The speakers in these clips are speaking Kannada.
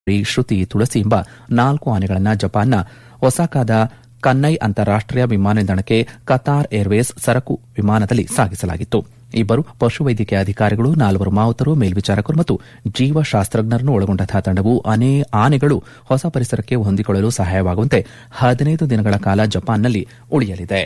ಶ್ರುತಿ ತುಳಸಿ ಎಂಬ ನಾಲ್ಕು ಆನೆಗಳನ್ನು ಜಪಾನ್ನ ಒಸಾಕಾದ ಕನ್ನೈ ಅಂತಾರಾಷ್ಟೀಯ ವಿಮಾನ ನಿಲ್ದಾಣಕ್ಕೆ ಕತಾರ್ ಏರ್ವೇಸ್ ಸರಕು ವಿಮಾನದಲ್ಲಿ ಸಾಗಿಸಲಾಗಿತ್ತು ಇಬ್ಬರು ಪಶುವೈದ್ಯಕೀಯ ಅಧಿಕಾರಿಗಳು ನಾಲ್ವರು ಮಾವುತರು ಮೇಲ್ವಿಚಾರಕರು ಮತ್ತು ಜೀವಶಾಸ್ತ್ರಜ್ಞರನ್ನು ಒಳಗೊಂಡಂತಹ ತಂಡವು ಆನೆಗಳು ಹೊಸ ಪರಿಸರಕ್ಕೆ ಹೊಂದಿಕೊಳ್ಳಲು ಸಹಾಯವಾಗುವಂತೆ ಹದಿನೈದು ದಿನಗಳ ಕಾಲ ಜಪಾನ್ನಲ್ಲಿ ಉಳಿಯಲಿದೆ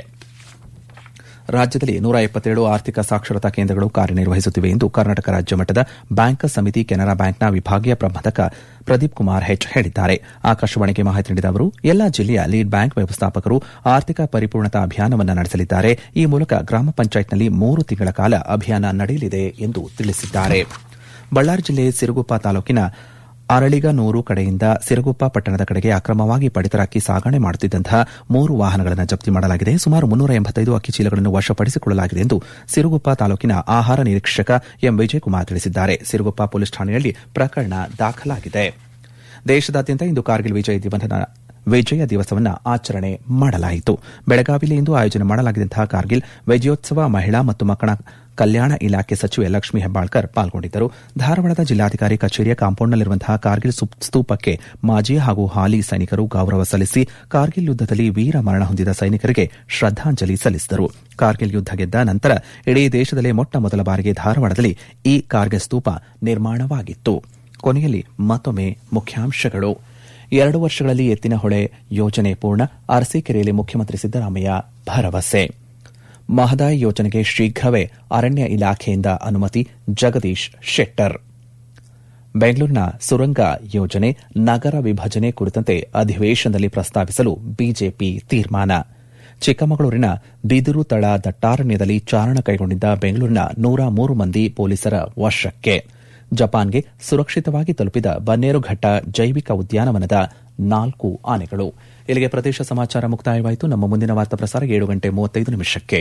ರಾಜ್ಯದಲ್ಲಿ ನೂರ ಎಪ್ಪತ್ತೇಳು ಆರ್ಥಿಕ ಸಾಕ್ಷರತಾ ಕೇಂದ್ರಗಳು ಕಾರ್ಯನಿರ್ವಹಿಸುತ್ತಿವೆ ಎಂದು ಕರ್ನಾಟಕ ರಾಜ್ಯ ಮಟ್ಟದ ಬ್ಯಾಂಕರ್ಸ್ ಸಮಿತಿ ಕೆನರಾ ಬ್ಯಾಂಕ್ನ ವಿಭಾಗೀಯ ಪ್ರಬಂಧಕ ಪ್ರದೀಪ್ ಕುಮಾರ್ ಹೆಚ್ ಹೇಳಿದ್ದಾರೆ ಆಕಾಶವಾಣಿಗೆ ಮಾಹಿತಿ ನೀಡಿದ ಅವರು ಎಲ್ಲಾ ಜಿಲ್ಲೆಯ ಲೀಡ್ ಬ್ಯಾಂಕ್ ವ್ಯವಸ್ಥಾಪಕರು ಆರ್ಥಿಕ ಪರಿಪೂರ್ಣತಾ ಅಭಿಯಾನವನ್ನು ನಡೆಸಲಿದ್ದಾರೆ ಈ ಮೂಲಕ ಗ್ರಾಮ ಪಂಚಾಯತ್ನಲ್ಲಿ ಮೂರು ತಿಂಗಳ ಕಾಲ ಅಭಿಯಾನ ನಡೆಯಲಿದೆ ಎಂದು ತಿಳಿಸಿದ್ದಾರೆ ಬಳ್ಳಾರಿ ಜಿಲ್ಲೆ ಸಿರುಗುಪ್ಪ ತಾಲೂಕಿನ ಅರಳಿಗನೂರು ಕಡೆಯಿಂದ ಸಿರುಗುಪ್ಪ ಪಟ್ಟಣದ ಕಡೆಗೆ ಅಕ್ರಮವಾಗಿ ಪಡಿತರ ಅಕ್ಕಿ ಸಾಗಣೆ ಮಾಡುತ್ತಿದ್ದಂತಹ ಮೂರು ವಾಹನಗಳನ್ನು ಜಪ್ತಿ ಮಾಡಲಾಗಿದೆ ಸುಮಾರು ಮುನ್ನೂರ ಎಂಬತ್ತೈದು ಅಕ್ಕಿ ಚೀಲಗಳನ್ನು ವಶಪಡಿಸಿಕೊಳ್ಳಲಾಗಿದೆ ಎಂದು ಸಿರುಗುಪ್ಪ ತಾಲೂಕಿನ ಆಹಾರ ನಿರೀಕ್ಷಕ ಎಂ ವಿಜಯಕುಮಾರ್ ತಿಳಿಸಿದ್ದಾರೆ ಸಿರುಗುಪ್ಪ ಪೊಲೀಸ್ ಠಾಣೆಯಲ್ಲಿ ಪ್ರಕರಣ ದಾಖಲಾಗಿದೆ ದೇಶದಾದ್ಯಂತ ಇಂದು ಕಾರ್ಗಿಲ್ ವಿಜಯ ದಿವಸ ವಿಜಯ ದಿವಸವನ್ನು ಆಚರಣೆ ಮಾಡಲಾಯಿತು ಬೆಳಗಾವಿಯಲ್ಲಿ ಇಂದು ಆಯೋಜನೆ ಮಾಡಲಾಗಿದ್ದಂತಹ ಕಾರ್ಗಿಲ್ ವಿಜಯೋತ್ಸವ ಮಹಿಳಾ ಮತ್ತು ಮಕ್ಕಳ ಕಲ್ಯಾಣ ಇಲಾಖೆ ಸಚಿವೆ ಲಕ್ಷ್ಮೀ ಹೆಬ್ಬಾಳ್ಕರ್ ಪಾಲ್ಗೊಂಡಿದ್ದರು ಧಾರವಾಡದ ಜಿಲ್ಲಾಧಿಕಾರಿ ಕಚೇರಿಯ ಕಾಂಪೌಂಡ್ನಲ್ಲಿರುವಂತಹ ಕಾರ್ಗಿಲ್ ಸ್ತೂಪಕ್ಕೆ ಮಾಜಿ ಹಾಗೂ ಹಾಲಿ ಸೈನಿಕರು ಗೌರವ ಸಲ್ಲಿಸಿ ಕಾರ್ಗಿಲ್ ಯುದ್ದದಲ್ಲಿ ವೀರ ಮರಣ ಹೊಂದಿದ ಸೈನಿಕರಿಗೆ ಶ್ರದ್ದಾಂಜಲಿ ಸಲ್ಲಿಸಿದರು ಕಾರ್ಗಿಲ್ ಯುದ್ದ ಗೆದ್ದ ನಂತರ ಇಡೀ ದೇಶದಲ್ಲೇ ಮೊಟ್ಟ ಮೊದಲ ಬಾರಿಗೆ ಧಾರವಾಡದಲ್ಲಿ ಈ ಕಾರ್ಗಿಲ್ ಸ್ತೂಪ ನಿರ್ಮಾಣವಾಗಿತ್ತು ಕೊನೆಯಲ್ಲಿ ಮತ್ತೊಮ್ಮೆ ಮುಖ್ಯಾಂಶಗಳು ಎರಡು ವರ್ಷಗಳಲ್ಲಿ ಎತ್ತಿನ ಹೊಳೆ ಯೋಜನೆ ಪೂರ್ಣ ಅರಸೀಕೆರೆಯಲ್ಲಿ ಮುಖ್ಯಮಂತ್ರಿ ಸಿದ್ದರಾಮಯ್ಯ ಭರವಸೆ ಮಹದಾಯಿ ಯೋಜನೆಗೆ ಶೀಘ್ರವೇ ಅರಣ್ಯ ಇಲಾಖೆಯಿಂದ ಅನುಮತಿ ಜಗದೀಶ್ ಶೆಟ್ಟರ್ ಬೆಂಗಳೂರಿನ ಸುರಂಗ ಯೋಜನೆ ನಗರ ವಿಭಜನೆ ಕುರಿತಂತೆ ಅಧಿವೇಶನದಲ್ಲಿ ಪ್ರಸ್ತಾವಿಸಲು ಬಿಜೆಪಿ ತೀರ್ಮಾನ ಚಿಕ್ಕಮಗಳೂರಿನ ಬಿದಿರು ತಳ ದಟ್ಟಾರಣ್ಯದಲ್ಲಿ ಚಾರಣ ಕೈಗೊಂಡಿದ್ದ ಬೆಂಗಳೂರಿನ ನೂರ ಮೂರು ಮಂದಿ ಪೊಲೀಸರ ವಶಕ್ಕೆ ಜಪಾನ್ಗೆ ಸುರಕ್ಷಿತವಾಗಿ ತಲುಪಿದ ಬನ್ನೇರುಘಟ್ಟ ಜೈವಿಕ ಉದ್ಯಾನವನದ ನಾಲ್ಕು ಆನೆಗಳು ಇಲ್ಲಿಗೆ ಪ್ರದೇಶ ಸಮಾಚಾರ ಮುಕ್ತಾಯವಾಯಿತು ನಮ್ಮ ಮುಂದಿನ ವಾರ್ತಾ ಪ್ರಸಾರ ಏಳು ಗಂಟೆ ಮೂವತ್ತೈದು ನಿಮಿಷಕ್ಕೆ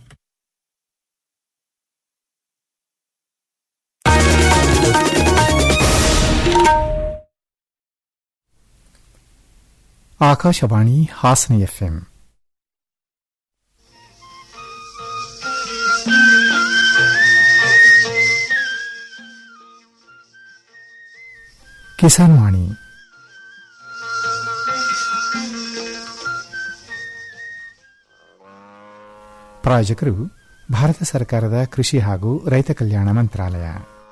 ಆಕಾಶವಾಣಿ ಹಾಸನ ಎಫ್ಎಂ ಕಿಸಾನ್ ವಾಣಿ ಪ್ರಾಯೋಜಕರು ಭಾರತ ಸರ್ಕಾರದ ಕೃಷಿ ಹಾಗೂ ರೈತ ಕಲ್ಯಾಣ ಮಂತ್ರಾಲಯ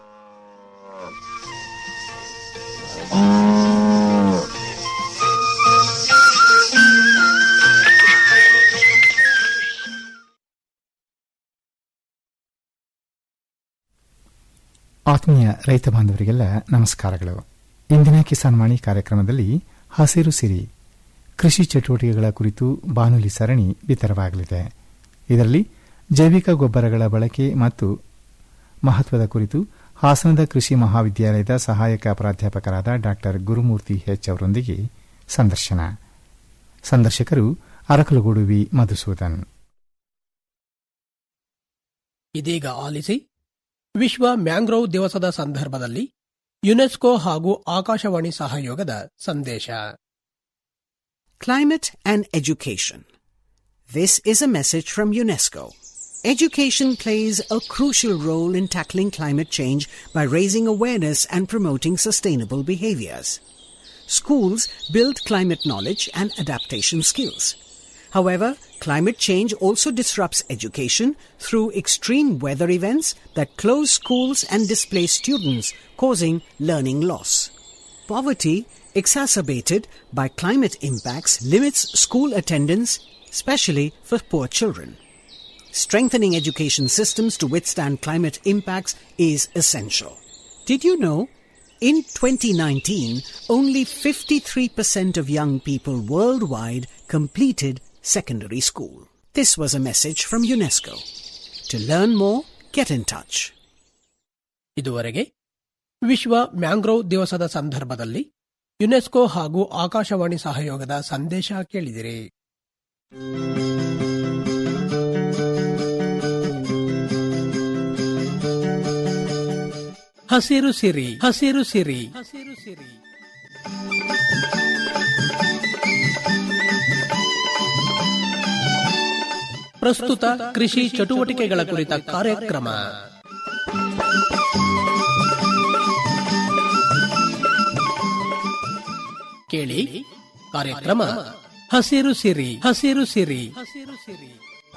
ಆತ್ಮೀಯ ರೈತ ಬಾಂಧವರಿಗೆಲ್ಲ ನಮಸ್ಕಾರಗಳು ಇಂದಿನ ಕಿಸಾನ್ ವಾಣಿ ಕಾರ್ಯಕ್ರಮದಲ್ಲಿ ಹಸಿರು ಸಿರಿ ಕೃಷಿ ಚಟುವಟಿಕೆಗಳ ಕುರಿತು ಬಾನುಲಿ ಸರಣಿ ಬಿತ್ತರವಾಗಲಿದೆ ಇದರಲ್ಲಿ ಜೈವಿಕ ಗೊಬ್ಬರಗಳ ಬಳಕೆ ಮತ್ತು ಮಹತ್ವದ ಕುರಿತು ಹಾಸನದ ಕೃಷಿ ಮಹಾವಿದ್ಯಾಲಯದ ಸಹಾಯಕ ಪ್ರಾಧ್ಯಾಪಕರಾದ ಡಾ ಗುರುಮೂರ್ತಿ ಹೆಚ್ ಅವರೊಂದಿಗೆ ಸಂದರ್ಶನ ಸಂದರ್ಶಕರು ಅರಕಲಗೂಡು ವಿ ಮಧುಸೂದನ್ ಇದೀಗ ಆಲಿಸಿ ವಿಶ್ವ ಮ್ಯಾಂಗ್ರೋವ್ ದಿವಸದ ಸಂದರ್ಭದಲ್ಲಿ ಯುನೆಸ್ಕೋ ಹಾಗೂ ಆಕಾಶವಾಣಿ ಸಹಯೋಗದ ಸಂದೇಶ Climate and Education. This is a message from UNESCO. Education plays a crucial role in tackling climate change by raising awareness and promoting sustainable behaviors. Schools build climate knowledge and adaptation skills. However, climate change also disrupts education through extreme weather events that close schools and displace students, causing learning loss. Poverty, exacerbated by climate impacts, limits school attendance, especially for poor children. Strengthening education systems to withstand climate impacts is essential. Did you know? In 2019, only 53% of young people worldwide completed secondary school. This was a message from UNESCO. To learn more, get in touch. ಇದುವರೆಗೆ ವಿಶ್ವ ಮ್ಯಾಂಗ್ರೋವ್ ದಿವಸದ ಸಂದರ್ಭದಲ್ಲಿ ಯುನೆಸ್ಕೋ ಹಾಗೂ ಆಕಾಶವಾಣಿ ಸಹಯೋಗದ ಸಂದೇಶ ಕೇಳಿದಿರಿ ಹಸಿರು ಸಿರಿ ಹಸಿರು ಸಿರಿ ಹಸಿರು ಸಿರಿ ಪ್ರಸ್ತುತ ಕೃಷಿ ಚಟುವಟಿಕೆಗಳ ಕುರಿತ ಕಾರ್ಯಕ್ರಮ ಕೇಳಿ ಕಾರ್ಯಕ್ರಮ ಹಸಿರು ಸಿರಿ ಹಸಿರು ಸಿರಿ ಹಸಿರು ಸಿರಿ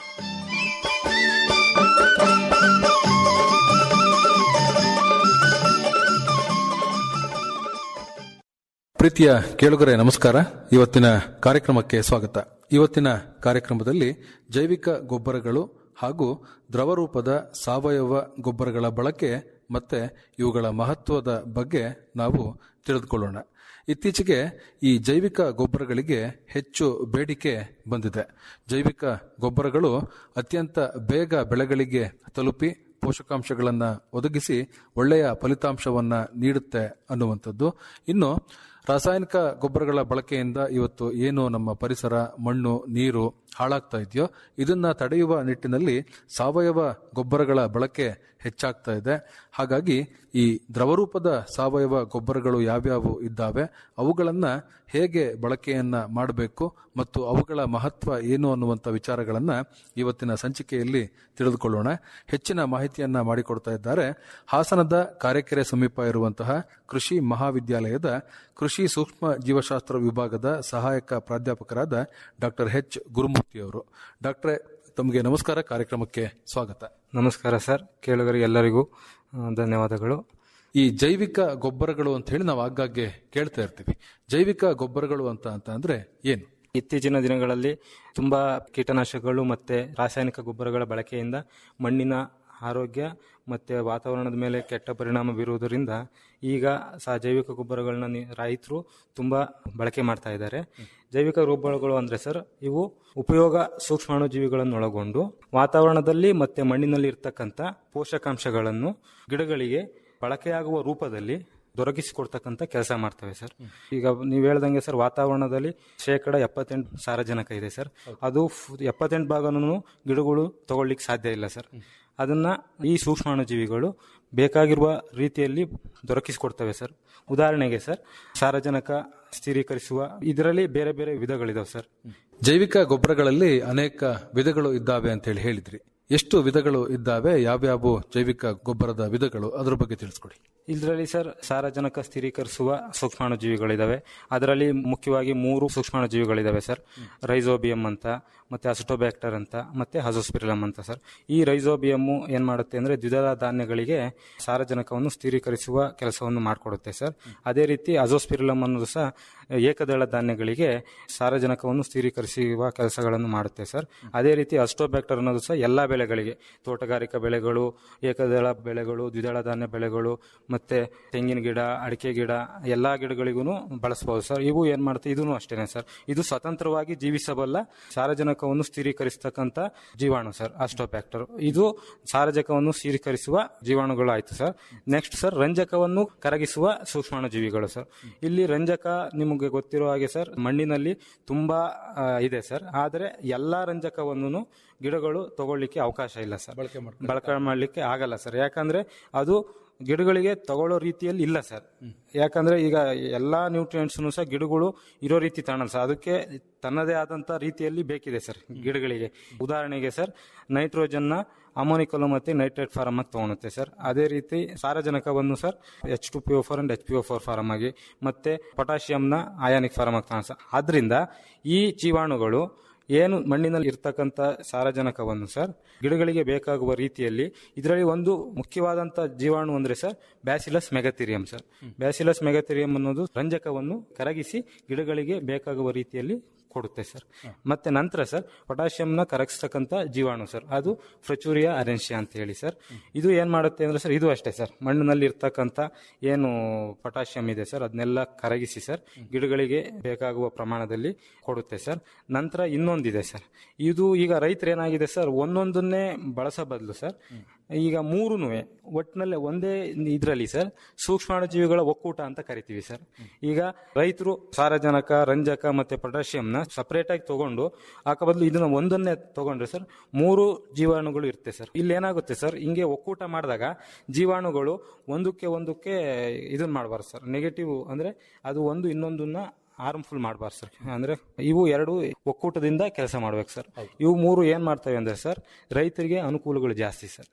ಪ್ರೀತಿಯ ಕೇಳುಗರೆ ನಮಸ್ಕಾರ ಇವತ್ತಿನ ಕಾರ್ಯಕ್ರಮಕ್ಕೆ ಸ್ವಾಗತ ಇವತ್ತಿನ ಕಾರ್ಯಕ್ರಮದಲ್ಲಿ ಜೈವಿಕ ಗೊಬ್ಬರಗಳು ಹಾಗೂ ದ್ರವರೂಪದ ಸಾವಯವ ಗೊಬ್ಬರಗಳ ಬಳಕೆ ಮತ್ತೆ ಇವುಗಳ ಮಹತ್ವದ ಬಗ್ಗೆ ನಾವು ತಿಳಿದುಕೊಳ್ಳೋಣ ಇತ್ತೀಚೆಗೆ ಈ ಜೈವಿಕ ಗೊಬ್ಬರಗಳಿಗೆ ಹೆಚ್ಚು ಬೇಡಿಕೆ ಬಂದಿದೆ ಜೈವಿಕ ಗೊಬ್ಬರಗಳು ಅತ್ಯಂತ ಬೇಗ ಬೆಳೆಗಳಿಗೆ ತಲುಪಿ ಪೋಷಕಾಂಶಗಳನ್ನು ಒದಗಿಸಿ ಒಳ್ಳೆಯ ಫಲಿತಾಂಶವನ್ನ ನೀಡುತ್ತೆ ಅನ್ನುವಂಥದ್ದು ಇನ್ನು ರಾಸಾಯನಿಕ ಗೊಬ್ಬರಗಳ ಬಳಕೆಯಿಂದ ಇವತ್ತು ಏನು ನಮ್ಮ ಪರಿಸರ ಮಣ್ಣು ನೀರು ಹಾಳಾಗ್ತಾ ಇದೆಯೋ ಇದನ್ನ ತಡೆಯುವ ನಿಟ್ಟಿನಲ್ಲಿ ಸಾವಯವ ಗೊಬ್ಬರಗಳ ಬಳಕೆ ಹೆಚ್ಚಾಗ್ತಾ ಇದೆ ಹಾಗಾಗಿ ಈ ದ್ರವರೂಪದ ಸಾವಯವ ಗೊಬ್ಬರಗಳು ಯಾವ್ಯಾವು ಇದ್ದಾವೆ ಅವುಗಳನ್ನ ಹೇಗೆ ಬಳಕೆಯನ್ನ ಮಾಡಬೇಕು ಮತ್ತು ಅವುಗಳ ಮಹತ್ವ ಏನು ಅನ್ನುವಂಥ ವಿಚಾರಗಳನ್ನ ಇವತ್ತಿನ ಸಂಚಿಕೆಯಲ್ಲಿ ತಿಳಿದುಕೊಳ್ಳೋಣ ಹೆಚ್ಚಿನ ಮಾಹಿತಿಯನ್ನ ಮಾಡಿಕೊಡ್ತಾ ಇದ್ದಾರೆ ಹಾಸನದ ಕಾರೆಕೆರೆ ಸಮೀಪ ಇರುವಂತಹ ಕೃಷಿ ಮಹಾವಿದ್ಯಾಲಯದ ಕೃಷಿ ಸೂಕ್ಷ್ಮ ಜೀವಶಾಸ್ತ್ರ ವಿಭಾಗದ ಸಹಾಯಕ ಪ್ರಾಧ್ಯಾಪಕರಾದ ಡಾಕ್ಟರ್ ಎಚ್ ಗುರುಮೂರ್ತಿ ಅವರು ಡಾಕ್ಟ್ರೇ ತಮಗೆ ನಮಸ್ಕಾರ ಕಾರ್ಯಕ್ರಮಕ್ಕೆ ಸ್ವಾಗತ ನಮಸ್ಕಾರ ಸರ್ ಕೇಳುಗರಿಗೆ ಎಲ್ಲರಿಗೂ ಆ, ಧನ್ಯವಾದಗಳು ಈ ಜೈವಿಕ ಗೊಬ್ಬರಗಳು ಅಂತ ಹೇಳಿ ನಾವು ಆಗಾಗ್ಗೆ ಕೇಳ್ತಾ ಇರ್ತೀವಿ ಜೈವಿಕ ಗೊಬ್ಬರಗಳು ಅಂತ ಅಂತ ಅಂದ್ರೆ ಏನು ಇತ್ತೀಚಿನ ದಿನಗಳಲ್ಲಿ ತುಂಬಾ ಕೀಟನಾಶಕಗಳು ಮತ್ತೆ ರಾಸಾಯನಿಕ ಗೊಬ್ಬರಗಳ ಬಳಕೆಯಿಂದ ಮಣ್ಣಿನ ಆರೋಗ್ಯ ಮತ್ತೆ ವಾತಾವರಣದ ಮೇಲೆ ಕೆಟ್ಟ ಪರಿಣಾಮ ಬೀರುವುದರಿಂದ ಈಗ ಸಹ ಜೈವಿಕ ಗೊಬ್ಬರಗಳನ್ನ ನಿ- ರೈತರು ತುಂಬಾ ಬಳಕೆ ಮಾಡ್ತಾ ಇದ್ದಾರೆ ಜೈವಿಕ ಗೊಬ್ಬರಗಳು ಅಂದ್ರೆ ಸರ್ ಇವು ಉಪಯೋಗ ಸೂಕ್ಷ್ಮಾಣುಜೀವಿಗಳನ್ನು ಒಳಗೊಂಡು ವಾತಾವರಣದಲ್ಲಿ ಮತ್ತೆ ಮಣ್ಣಿನಲ್ಲಿ ಇರ್ತಕ್ಕಂಥ ಪೋಷಕಾಂಶಗಳನ್ನು ಗಿಡಗಳಿಗೆ ಬಳಕೆಯಾಗುವ ರೂಪದಲ್ಲಿ ದೊರಕಿಸಿಕೊಡ್ತಕ್ಕಂಥ ಕೆಲಸ ಮಾಡ್ತವೆ ಸರ್ ಈಗ ನೀವು ಹೇಳ್ದಂಗೆ ಸರ್ ವಾತಾವರಣದಲ್ಲಿ ಶೇಕಡ ಎಪ್ಪತ್ತೆಂಟು ಸಾರಜನಕ ಇದೆ ಸರ್ ಅದು ಫ್- ಎಪ್ಪತ್ತೆಂಟು ಭಾಗನೂ ಗಿಡಗಳು ತಗೊಳ್ಳಿಕ್ಕೆ ಸಾಧ್ಯ ಇಲ್ಲ ಸರ್ ಅದನ್ನ ಈ ಸೂಕ್ಷ್ಮಾಣುಜೀವಿಗಳು ಬೇಕಾಗಿರುವ ರೀತಿಯಲ್ಲಿ ದೊರಕಿಸಿಕೊಡ್ತವೆ ಸರ್ ಉದಾಹರಣೆಗೆ ಸರ್ ಸಾರಜನಕ ಸ್ಥಿರೀಕರಿಸುವ ಇದರಲ್ಲಿ ಬೇರೆ ಬೇರೆ ವಿಧಗಳಿದಾವೆ ಸರ್ ಜೈವಿಕ ಗೊಬ್ಬರಗಳಲ್ಲಿ ಅನೇಕ ವಿಧಗಳು ಇದ್ದಾವೆ ಅಂತ ಹೇಳಿ ಹೇಳಿದ್ರಿ ಎಷ್ಟು ವಿಧಗಳು ಇದ್ದಾವೆ ಯಾವ್ಯಾವ ಜೈವಿಕ ಗೊಬ್ಬರದ ವಿಧಗಳು ಅದ್ರ ಬಗ್ಗೆ ತಿಳಿಸ್ಕೊಡಿ ಇದರಲ್ಲಿ ಸರ್ ಸಾರಜನಕ ಸ್ಥಿರೀಕರಿಸುವ ಸೂಕ್ಷ್ಮಾಣುಜೀವಿಗಳಿದಾವೆ ಅದರಲ್ಲಿ ಮುಖ್ಯವಾಗಿ ಮೂರು ಸೂಕ್ಷ್ಮಾಣುಜೀವಿಗಳಿದಾವೆ ಸರ್ ರೈಸೋಬಿಯಂ ಅಂತ ಮತ್ತೆ ಅಸಿಟೋಬ್ಯಾಕ್ಟರ್ ಅಂತ ಮತ್ತೆ ಹಜೋಸ್ಪಿರಿಲಮ್ ಅಂತ ಸರ್ ಈ ರೈಸೋಬಿಯಮ್ ಏನ್ ಮಾಡುತ್ತೆ ಅಂದ್ರೆ ದ್ವಿದಳ ಧಾನ್ಯಗಳಿಗೆ ಸಾರಜನಕವನ್ನು ಸ್ಥಿರೀಕರಿಸುವ ಕೆಲಸವನ್ನು ಮಾಡಿಕೊಡುತ್ತೆ ಸರ್ ಅದೇ ರೀತಿ ಅಜೋಸ್ಪಿರಿಲಮ್ ಅನ್ನೋದು ಸಹ ಏಕದಳ ಧಾನ್ಯಗಳಿಗೆ ಸಾರಜನಕವನ್ನು ಸ್ಥಿರೀಕರಿಸುವ ಕೆಲಸಗಳನ್ನು ಮಾಡುತ್ತೆ ಸರ್ ಅದೇ ರೀತಿ ಅಸ್ಟೋಬ್ಯಾಕ್ಟರ್ ಅನ್ನೋದು ಸಹ ಎಲ್ಲಾ ಬೆಳೆಗಳಿಗೆ ತೋಟಗಾರಿಕಾ ಬೆಳೆಗಳು ಏಕದಳ ಬೆಳೆಗಳು ದ್ವಿದಳ ಧಾನ್ಯ ಬೆಳೆಗಳು ಮತ್ತೆ ತೆಂಗಿನ ಗಿಡ ಅಡಿಕೆ ಗಿಡ ಎಲ್ಲಾ ಗಿಡಗಳಿಗೂ ಬಳಸಬಹುದು ಸರ್ ಇವು ಏನ್ ಮಾಡುತ್ತೆ ಇದೂ ಅಷ್ಟೇನೆ ಸರ್ ಇದು ಸ್ವತಂತ್ರವಾಗಿ ಜೀವಿಸಬಲ್ಲ ಸಾರಜನಕವನ್ನು ಸ್ಥಿರೀಕರಿಸತಕ್ಕಂತ ಜೀವಾಣು ಸರ್ ಅಸ್ಟೋಬ್ಯಾಕ್ಟರ್ ಇದು ಸಾರಜಕವನ್ನು ಸ್ಥಿರೀಕರಿಸುವ ಜೀವಾಣುಗಳು ಆಯ್ತು ಸರ್ ನೆಕ್ಸ್ಟ್ ಸರ್ ರಂಜಕವನ್ನು ಕರಗಿಸುವ ಸೂಕ್ಷ್ಮಾಣು ಜೀವಿಗಳು ಸರ್ ಇಲ್ಲಿ ರಂಜಕ ನಿಮಗೆ ಗೊತ್ತಿರೋ ಹಾಗೆ ಸರ್ ಮಣ್ಣಿನಲ್ಲಿ ತುಂಬಾ ಆ, ಇದೆ ಸರ್ ಆದರೆ ಎಲ್ಲಾ ರಂಜಕವನ್ನು ಗಿಡಗಳು ತಗೊಳ್ಳಿಕ್ಕೆ ಅವಕಾಶ ಇಲ್ಲ ಸರ್ ಬಳಕೆ ಮಾಡಲಿಕ್ಕೆ ಆಗಲ್ಲ ಸರ್ ಯಾಕಂದ್ರೆ ಅದು ಗಿಡಗಳಿಗೆ ತಗೊಳ್ಳೋ ರೀತಿಯಲ್ಲಿ ಇಲ್ಲ ಸರ್ ಯಾಕಂದ್ರೆ ಈಗ ಎಲ್ಲಾ ನ್ಯೂಟ್ರಿಯೆಂಟ್ಸ್ ಸಹ ಗಿಡಗಳು ಇರೋ ರೀತಿ ತಾಣಲ್ಲ ಸರ್ ಅದಕ್ಕೆ ತನ್ನದೇ ಆದಂತ ರೀತಿಯಲ್ಲಿ ಬೇಕಿದೆ ಸರ್ ಗಿಡಗಳಿಗೆ ಉದಾಹರಣೆಗೆ ಸರ್ ನೈಟ್ರೋಜನ್ನ ಅಮೋನಿಕಲು ಮತ್ತೆ ನೈಟ್ರೇಟ್ ಫಾರಮ್ ಆಗಿ ತಗೊಳುತ್ತೆ ಸರ್ ಅದೇ ರೀತಿ ಸಾರಜನಕವನ್ನು sir H two P O four and H P O four form ಆಗಿ ಮತ್ತೆ ಪೊಟ್ಯಾಷಿಯಂನ ಅಯಾನಿಕ್ ಫಾರಮ್ ಆಗಿ ತಗೊಳ ಸರ್ ಆದ್ರಿಂದ ಈ ಜೀವಾಣುಗಳು ಏನು ಮಣ್ಣಿನಲ್ಲಿ ಇರ್ತಕ್ಕಂಥ ಸಾರಜನಕವನ್ನು ಸರ್ ಗಿಡಗಳಿಗೆ ಬೇಕಾಗುವ ರೀತಿಯಲ್ಲಿ ಇದರಲ್ಲಿ ಒಂದು ಮುಖ್ಯವಾದಂತ ಜೀವಾಣು ಅಂದ್ರೆ sir Bacillus megaterium sir Bacillus megaterium ಅನ್ನೋದು ರಂಜಕವನ್ನು ಕರಗಿಸಿ ಗಿಡಗಳಿಗೆ ಬೇಕಾಗುವ ರೀತಿಯಲ್ಲಿ ಕೊಡುತ್ತೆ ಸರ್ ಮತ್ತೆ ನಂತರ ಸರ್ ಪೊಟ್ಯಾಷಿಯಂನ ಕರಗಿಸ್ತಕ್ಕಂಥ ಜೀವಾಣು ಸರ್ ಅದು ಫ್ರಚೂರಿಯಾ ಅರೆನ್ಶಿಯಾ ಅಂತ ಹೇಳಿ ಸರ್ ಇದು ಏನ್ ಮಾಡುತ್ತೆ ಅಂದ್ರೆ ಸರ್ ಇದು ಅಷ್ಟೇ ಸರ್ ಮಣ್ಣಿನಲ್ಲಿ ಇರ್ತಕ್ಕಂಥ ಏನು ಪೊಟ್ಯಾಷಿಯಂ ಇದೆ ಸರ್ ಅದನ್ನೆಲ್ಲ ಕರಗಿಸಿ ಸರ್ ಗಿಡಗಳಿಗೆ ಬೇಕಾಗುವ ಪ್ರಮಾಣದಲ್ಲಿ ಕೊಡುತ್ತೆ ಸರ್ ನಂತರ ಇನ್ನೊಂದಿದೆ ಸರ್ ಇದು ಈಗ ರೈತರು ಏನಾಗಿದೆ ಸರ್ ಒಂದೊಂದನ್ನೇ ಬಳಸೋ ಬದಲು ಸರ್ ಈಗ ಮೂರುನು ಒಟ್ಟಿನಲ್ಲೇ ಒಂದೇ ಇದರಲ್ಲಿ ಸರ್ ಸೂಕ್ಷ್ಮಾಣುಜೀವಿಗಳ ಒಕ್ಕೂಟ ಅಂತ ಕರಿತೀವಿ ಸರ್ ಈಗ ರೈತರು ಸಾರಜನಕ ರಂಜಕ ಮತ್ತೆ ಪೊಟ್ಯಾಷಿಯಂನ ಸಪರೇಟ್ ಆಗಿ ತಗೊಂಡು ಹಾಕ ಬದಲು ಇದನ್ನ ಒಂದನ್ನೇ ತಗೊಂಡ್ರೆ ಸರ್ ಮೂರು ಜೀವಾಣುಗಳು ಇರುತ್ತೆ ಸರ್ ಇಲ್ಲಿ ಏನಾಗುತ್ತೆ ಸರ್ ಹಿಂಗೆ ಒಕ್ಕೂಟ ಮಾಡಿದಾಗ ಜೀವಾಣುಗಳು ಒಂದಕ್ಕೆ ಒಂದಕ್ಕೆ ಇದನ್ನ ಮಾಡಬಾರ್ದು ಸರ್ ನೆಗೆಟಿವ್ ಅಂದ್ರೆ ಅದು ಒಂದು ಇನ್ನೊಂದನ್ನ ಹಾರ್ಮ್ಫುಲ್ ಮಾಡಬಾರ್ದು ಸರ್ ಅಂದ್ರೆ ಇವು ಎರಡು ಒಕ್ಕೂಟದಿಂದ ಕೆಲಸ ಮಾಡ್ಬೇಕು ಸರ್ ಇವು ಮೂರು ಏನ್ ಮಾಡ್ತವೆ ಅಂದ್ರೆ ಸರ್ ರೈತರಿಗೆ ಅನುಕೂಲಗಳು ಜಾಸ್ತಿ ಸರ್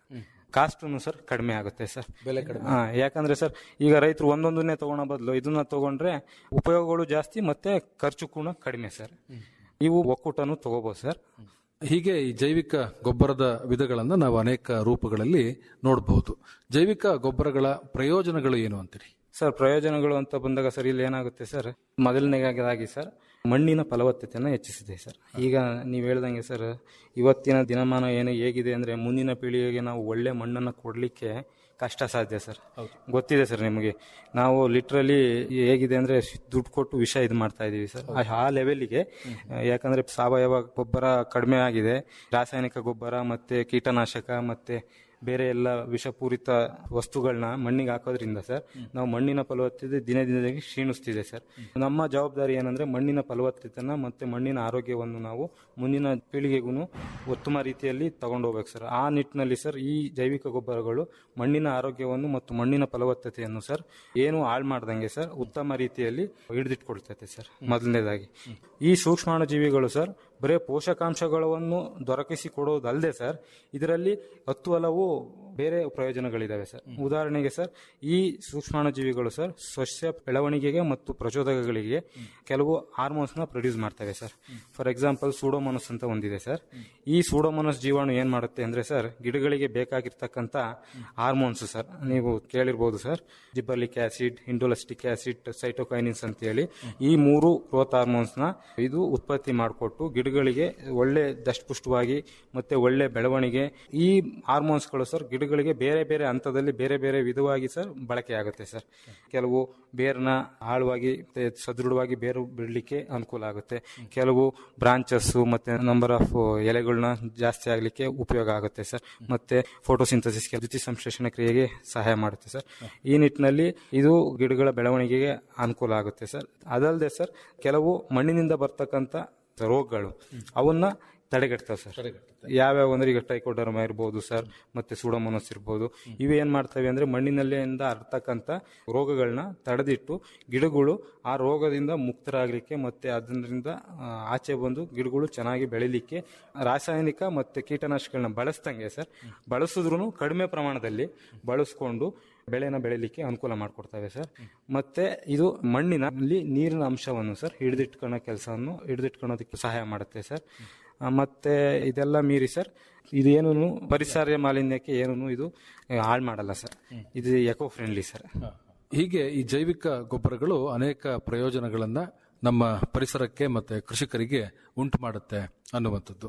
ಕಾಸ್ಟು ಸರ್ ಕಡಿಮೆ ಆಗುತ್ತೆ ಸರ್ ಬೆಲೆ ಕಡಿಮೆ ಯಾಕಂದ್ರೆ ಸರ್ ಈಗ ರೈತರು ಒಂದೊಂದನ್ನೇ ತಗೊಳ್ಳೋ ಬದಲು ಇದನ್ನ ತಗೊಂಡ್ರೆ ಉಪಯೋಗಗಳು ಜಾಸ್ತಿ ಮತ್ತೆ ಖರ್ಚು ಕೂಡ ಕಡಿಮೆ ಸರ್ ಇವು ಒಕ್ಕೂಟನು ತಗೋಬಹುದು ಸರ್ ಹೀಗೆ ಈ ಜೈವಿಕ ಗೊಬ್ಬರದ ವಿಧಗಳನ್ನು ನಾವು ಅನೇಕ ರೂಪಗಳಲ್ಲಿ ನೋಡಬಹುದು ಜೈವಿಕ ಗೊಬ್ಬರಗಳ ಪ್ರಯೋಜನಗಳು ಏನು ಅಂತೀರಿ ಸರ್ ಪ್ರಯೋಜನಗಳು ಅಂತ ಬಂದಾಗ ಸರ್ ಇಲ್ಲಿ ಏನಾಗುತ್ತೆ ಸರ್ ಮೊದಲನೇದಾಗಿ ಸರ್ ಮಣ್ಣಿನ ಫಲವತ್ತತೆಯನ್ನು ಹೆಚ್ಚಿಸಿದೆ ಸರ್ ಈಗ ನೀವು ಹೇಳ್ದಂಗೆ ಸರ್ ಇವತ್ತಿನ ದಿನಮಾನ ಏನು ಹೇಗಿದೆ ಅಂದರೆ ಮುಂದಿನ ಪೀಳಿಗೆಗೆ ನಾವು ಒಳ್ಳೆ ಮಣ್ಣನ್ನು ಕೊಡಲಿಕ್ಕೆ ಕಷ್ಟ ಸಾಧ್ಯ ಸರ್ ಗೊತ್ತಿದೆ ಸರ್ ನಿಮಗೆ ನಾವು ಲಿಟ್ರಲಿ ಹೇಗಿದೆ ಅಂದರೆ ದುಡ್ಡು ಕೊಟ್ಟು ವಿಷ ಇದು ಮಾಡ್ತಾ ಇದ್ದೀವಿ ಸರ್ ಆ- ಆ ಲೆವೆಲ್ಗೆ ಯಾಕಂದರೆ ಸಾವಯವ ಗೊಬ್ಬರ ಕಡಿಮೆ ಆಗಿದೆ ರಾಸಾಯನಿಕ ಗೊಬ್ಬರ ಮತ್ತು ಕೀಟನಾಶಕ ಮತ್ತು ಬೇರೆ ಎಲ್ಲ ವಿಷಪೂರಿತ ವಸ್ತುಗಳನ್ನ ಮಣ್ಣಿಗೆ ಹಾಕೋದ್ರಿಂದ ಸರ್ ನಾವು ಮಣ್ಣಿನ ಫಲವತ್ತತೆ ದಿನೇ ದಿನವಾಗಿ ಕ್ಷೀಣಿಸ್ತಿದೆ ಸರ್ ನಮ್ಮ ಜವಾಬ್ದಾರಿ ಏನಂದ್ರೆ ಮಣ್ಣಿನ ಫಲವತ್ತತೆನ ಮತ್ತೆ ಮಣ್ಣಿನ ಆರೋಗ್ಯವನ್ನು ನಾವು ಮುಂದಿನ ಪೀಳಿಗೆಗೂ ಉತ್ತಮ ರೀತಿಯಲ್ಲಿ ತಗೊಂಡು ಹೋಗ್ಬೇಕು ಸರ್ ಆ ನಿಟ್ಟಿನಲ್ಲಿ ಸರ್ ಈ ಜೈವಿಕ ಗೊಬ್ಬರಗಳು ಮಣ್ಣಿನ ಆರೋಗ್ಯವನ್ನು ಮತ್ತು ಮಣ್ಣಿನ ಫಲವತ್ತತೆಯನ್ನು ಸರ್ ಏನು ಹಾಳು ಮಾಡ್ದಂಗೆ ಸರ್ ಉತ್ತಮ ರೀತಿಯಲ್ಲಿ ಹಿಡಿದಿಟ್ಕೊಳ್ತೈತೆ ಸರ್ ಮೊದಲನೇದಾಗಿ ಈ ಸೂಕ್ಷ್ಮಾಣುಜೀವಿಗಳು ಸರ್ ಬರೇ ಪೋಷಕಾಂಶಗಳನ್ನು ದೊರಕಿಸಿ ಕೊಡೋದಲ್ಲದೆ ಸರ್ ಇದರಲ್ಲಿ ಹತ್ತು ಹಲವು ಬೇರೆ ಪ್ರಯೋಜನಗಳಿದಾವೆ ಸರ್ ಉದಾಹರಣೆಗೆ ಸರ್ ಈ ಸೂಕ್ಷ್ಮಾಣುಜೀವಿಗಳು ಸರ್ ಸಸ್ಯ ಬೆಳವಣಿಗೆಗೆ ಮತ್ತು ಪ್ರಚೋದಕಗಳಿಗೆ ಕೆಲವು ಹಾರ್ಮೋನ್ಸ್ ನ ಪ್ರೊಡ್ಯೂಸ್ ಮಾಡ್ತವೆ ಸರ್ ಫಾರ್ ಎಕ್ಸಾಂಪಲ್ ಸೂಡೋಮೋನಸ್ ಅಂತ ಒಂದಿದೆ ಸರ್ ಈ ಸೂಡೋಮೋನಸ್ ಜೀವಾಣು ಏನ್ ಮಾಡುತ್ತೆ ಅಂದ್ರೆ ಸರ್ ಗಿಡಗಳಿಗೆ ಬೇಕಾಗಿರ್ತಕ್ಕಂಥ ಹಾರ್ಮೋನ್ಸ್ ಸರ್ ನೀವು ಕೇಳಿರ್ಬೋದು sir gibberellic acid indoleacetic acid cytokinins ಅಂತ ಹೇಳಿ ಈ ಮೂರು ಗ್ರೋತ್ ಹಾರ್ಮೋನ್ಸ್ ನ ಇದು ಉತ್ಪತ್ತಿ ಮಾಡಿಕೊಟ್ಟು ಗಿಡಗಳಿಗೆ ಒಳ್ಳೆ ದಷ್ಟಪುಷ್ಟವಾಗಿ ಮತ್ತೆ ಒಳ್ಳೆ ಬೆಳವಣಿಗೆ ಈ ಹಾರ್ಮೋನ್ಸ್ಗಳು ಸರ್ ಗಿಡಗಳಿಗೆ ಬೇರೆ ಬೇರೆ ಹಂತದಲ್ಲಿ ಬೇರೆ ಬೇರೆ ವಿಧವಾಗಿ ಸರ್ ಬಳಕೆ ಆಗುತ್ತೆ ಸರ್ ಕೆಲವು ಬೇರ್ನ ಆಳವಾಗಿ ಮತ್ತೆ ಸದೃಢವಾಗಿ ಬೇರು ಬಿಡಲಿಕ್ಕೆ ಅನುಕೂಲ ಆಗುತ್ತೆ ಕೆಲವು ಬ್ರಾಂಚಸ್ ಮತ್ತೆ ನಂಬರ್ ಆಫ್ ಎಲೆಗಳನ್ನ ಜಾಸ್ತಿ ಆಗಲಿಕ್ಕೆ ಉಪಯೋಗ ಆಗುತ್ತೆ ಸರ್ ಮತ್ತೆ ಫೋಟೋಸಿಂಥಸಿಸ್ ದ್ಯುತಿ ಸಂಶ್ಲೇಷಣೆ ಕ್ರಿಯೆಗೆ ಸಹಾಯ ಮಾಡುತ್ತೆ ಸರ್ ಈ ನಿಟ್ಟಿನಲ್ಲಿ ಇದು ಗಿಡಗಳ ಬೆಳವಣಿಗೆಗೆ ಅನುಕೂಲ ಆಗುತ್ತೆ ಸರ್ ಅದಲ್ಲದೆ ಸರ್ ಕೆಲವು ಮಣ್ಣಿನಿಂದ ಬರ್ತಕ್ಕಂಥ ರೋಗಗಳು ಅವನ್ನ ತಡೆಗಟ್ತಾವೆ ಸರ್ ಯಾವ್ಯಾವ ಅಂದ್ರೆ ಈಗ ಟೈಕೋಡರ್ಮ ಇರ್ಬೋದು ಸರ್ ಮತ್ತೆ ಸೂಡೋಮೋನಸ್ ಇರ್ಬೋದು ಇವು ಏನ್ ಮಾಡ್ತವೆ ಅಂದ್ರೆ ಮಣ್ಣಿನಲ್ಲಿಂದ ಹರ್ತಕ್ಕಂಥ ರೋಗಗಳನ್ನ ತಡೆದಿಟ್ಟು ಗಿಡಗಳು ಆ ರೋಗದಿಂದ ಮುಕ್ತರಾಗಲಿಕ್ಕೆ ಮತ್ತೆ ಅದರಿಂದ ಆ, ಆಚೆ ಬಂದು ಗಿಡಗಳು ಚೆನ್ನಾಗಿ ಬೆಳಿಲಿಕ್ಕೆ ರಾಸಾಯನಿಕ ಮತ್ತೆ ಕೀಟನಾಶಕಗಳನ್ನ ಬಳಸ್ದಂಗೆ ಸರ್ ಬಳಸಿದ್ರು ಕಡಿಮೆ ಪ್ರಮಾಣದಲ್ಲಿ ಬಳಸ್ಕೊಂಡು ಬೆಳೆನ ಬೆಳಿಲಿಕ್ಕೆ ಅನುಕೂಲ ಮಾಡಿಕೊಡ್ತವೆ ಸರ್ ಮತ್ತೆ ಇದು ಮಣ್ಣಿನಲ್ಲಿ ನೀರಿನ ಅಂಶವನ್ನು ಸರ್ ಹಿಡಿದಿಟ್ಕೊಳ್ಳೋ ಕೆಲಸವನ್ನು ಹಿಡಿದಿಟ್ಕೊಳ್ಳೋದಕ್ಕೆ ಸಹಾಯ ಮಾಡುತ್ತೆ ಸರ್ ಆ, ಮತ್ತೆ ಇದೆಲ್ಲ ಮೀರಿ ಸರ್ ಇದೇನು ಪರಿಸರ ಮಾಲಿನ್ಯಕ್ಕೆ ಏನೂ ಇದು ಹಾಳು ಮಾಡಲ್ಲ ಸರ್ ಇದು ಎಕೋ ಫ್ರೆಂಡ್ಲಿ ಸರ್ ಹೀಗೆ ಈ ಜೈವಿಕ ಗೊಬ್ಬರಗಳು ಅನೇಕ ಪ್ರಯೋಜನಗಳನ್ನ ನಮ್ಮ ಪರಿಸರಕ್ಕೆ ಮತ್ತೆ ಕೃಷಿಕರಿಗೆ ಉಂಟು ಮಾಡುತ್ತೆ ಅನ್ನುವಂಥದ್ದು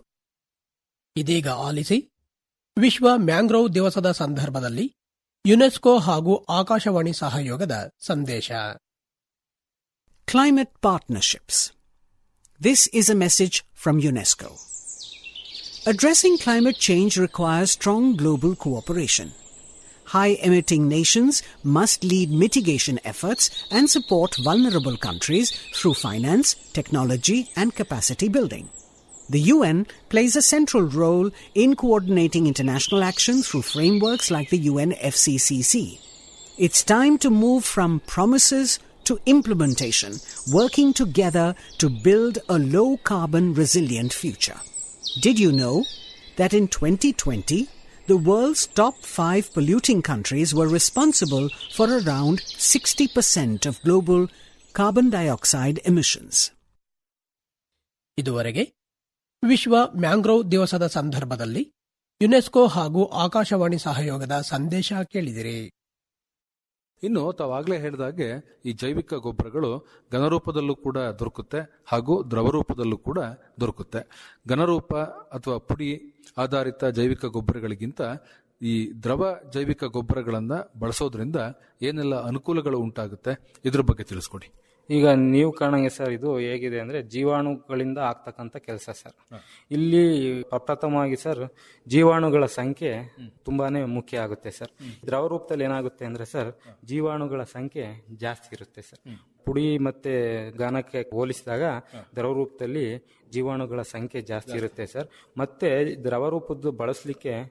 ಇದೀಗ ಆಲಿಸಿ ವಿಶ್ವ ಮ್ಯಾಂಗ್ರೋವ್ ದಿವಸದ ಸಂದರ್ಭದಲ್ಲಿ ಯುನೆಸ್ಕೋ ಹಾಗೂ ಆಕಾಶವಾಣಿ ಸಹಯೋಗದ ಸಂದೇಶ Climate Partnerships. This is a message from UNESCO. Addressing climate change requires strong global cooperation. High emitting nations must lead mitigation efforts and support vulnerable countries through finance, technology, and capacity building. The UN plays a central role in coordinating international action through frameworks like the UNFCCC. It's time to move from promises to implementation, working together to build a low carbon resilient future. Did you know that in 2020, the world's top five polluting countries were responsible for around 60% of global carbon dioxide emissions? ಇದುವರೆಗೆ ವಿಶ್ವ ಮ್ಯಾಂಗ್ರೋವ್ ದಿವಸದ ಸಂದರ್ಭದಲ್ಲಿ ಯುನೆಸ್ಕೋ ಹಾಗೂ ಆಕಾಶವಾಣಿ ಸಹಯೋಗದ ಸಂದೇಶ ಕೇಳಿದಿರಿ ಇನ್ನು ತಾವಾಗಲೇ ಹೇಳಿದಾಗೆ ಈ ಜೈವಿಕ ಗೊಬ್ಬರಗಳು ಘನರೂಪದಲ್ಲೂ ಕೂಡ ದೊರಕುತ್ತೆ ಹಾಗೂ ದ್ರವ ರೂಪದಲ್ಲೂ ಕೂಡ ದೊರಕುತ್ತೆ ಘನರೂಪ ಅಥವಾ ಪುಡಿ ಆಧಾರಿತ ಜೈವಿಕ ಗೊಬ್ಬರಗಳಿಗಿಂತ ಈ ದ್ರವ ಜೈವಿಕ ಗೊಬ್ಬರಗಳನ್ನ ಬಳಸೋದ್ರಿಂದ ಏನೆಲ್ಲ ಅನುಕೂಲಗಳು ಉಂಟಾಗುತ್ತೆ ಇದ್ರ ಬಗ್ಗೆ ತಿಳಿಸ್ಕೊಡಿ ಈಗ ನೀವು ಕಾಣಂಗೆ ಸರ್ ಇದು ಹೇಗಿದೆ ಅಂದ್ರೆ ಜೀವಾಣುಗಳಿಂದ ಆಗ್ತಕ್ಕಂಥ ಕೆಲಸ ಸರ್ ಇಲ್ಲಿ ಪ್ರಪ್ರಥಮವಾಗಿ ಸರ್ ಜೀವಾಣುಗಳ ಸಂಖ್ಯೆ ತುಂಬಾನೇ ಮುಖ್ಯ ಆಗುತ್ತೆ ಸರ್ ದ್ರವ ರೂಪದಲ್ಲಿ ಏನಾಗುತ್ತೆ ಅಂದ್ರೆ ಸರ್ ಜೀವಾಣುಗಳ ಸಂಖ್ಯೆ ಜಾಸ್ತಿ ಇರುತ್ತೆ ಸರ್ ಪುಡಿ ಮತ್ತೆ ಗಾನಕ್ಕೆ ಹೋಲಿಸಿದಾಗ ದ್ರವ ರೂಪದಲ್ಲಿ ಜೀವಾಣುಗಳ ಸಂಖ್ಯೆ ಜಾಸ್ತಿ ಇರುತ್ತೆ ಸರ್ ಮತ್ತೆ ದ್ರವ ರೂಪದ್ದು ಬಳಸಲಿಕ್ಕೆ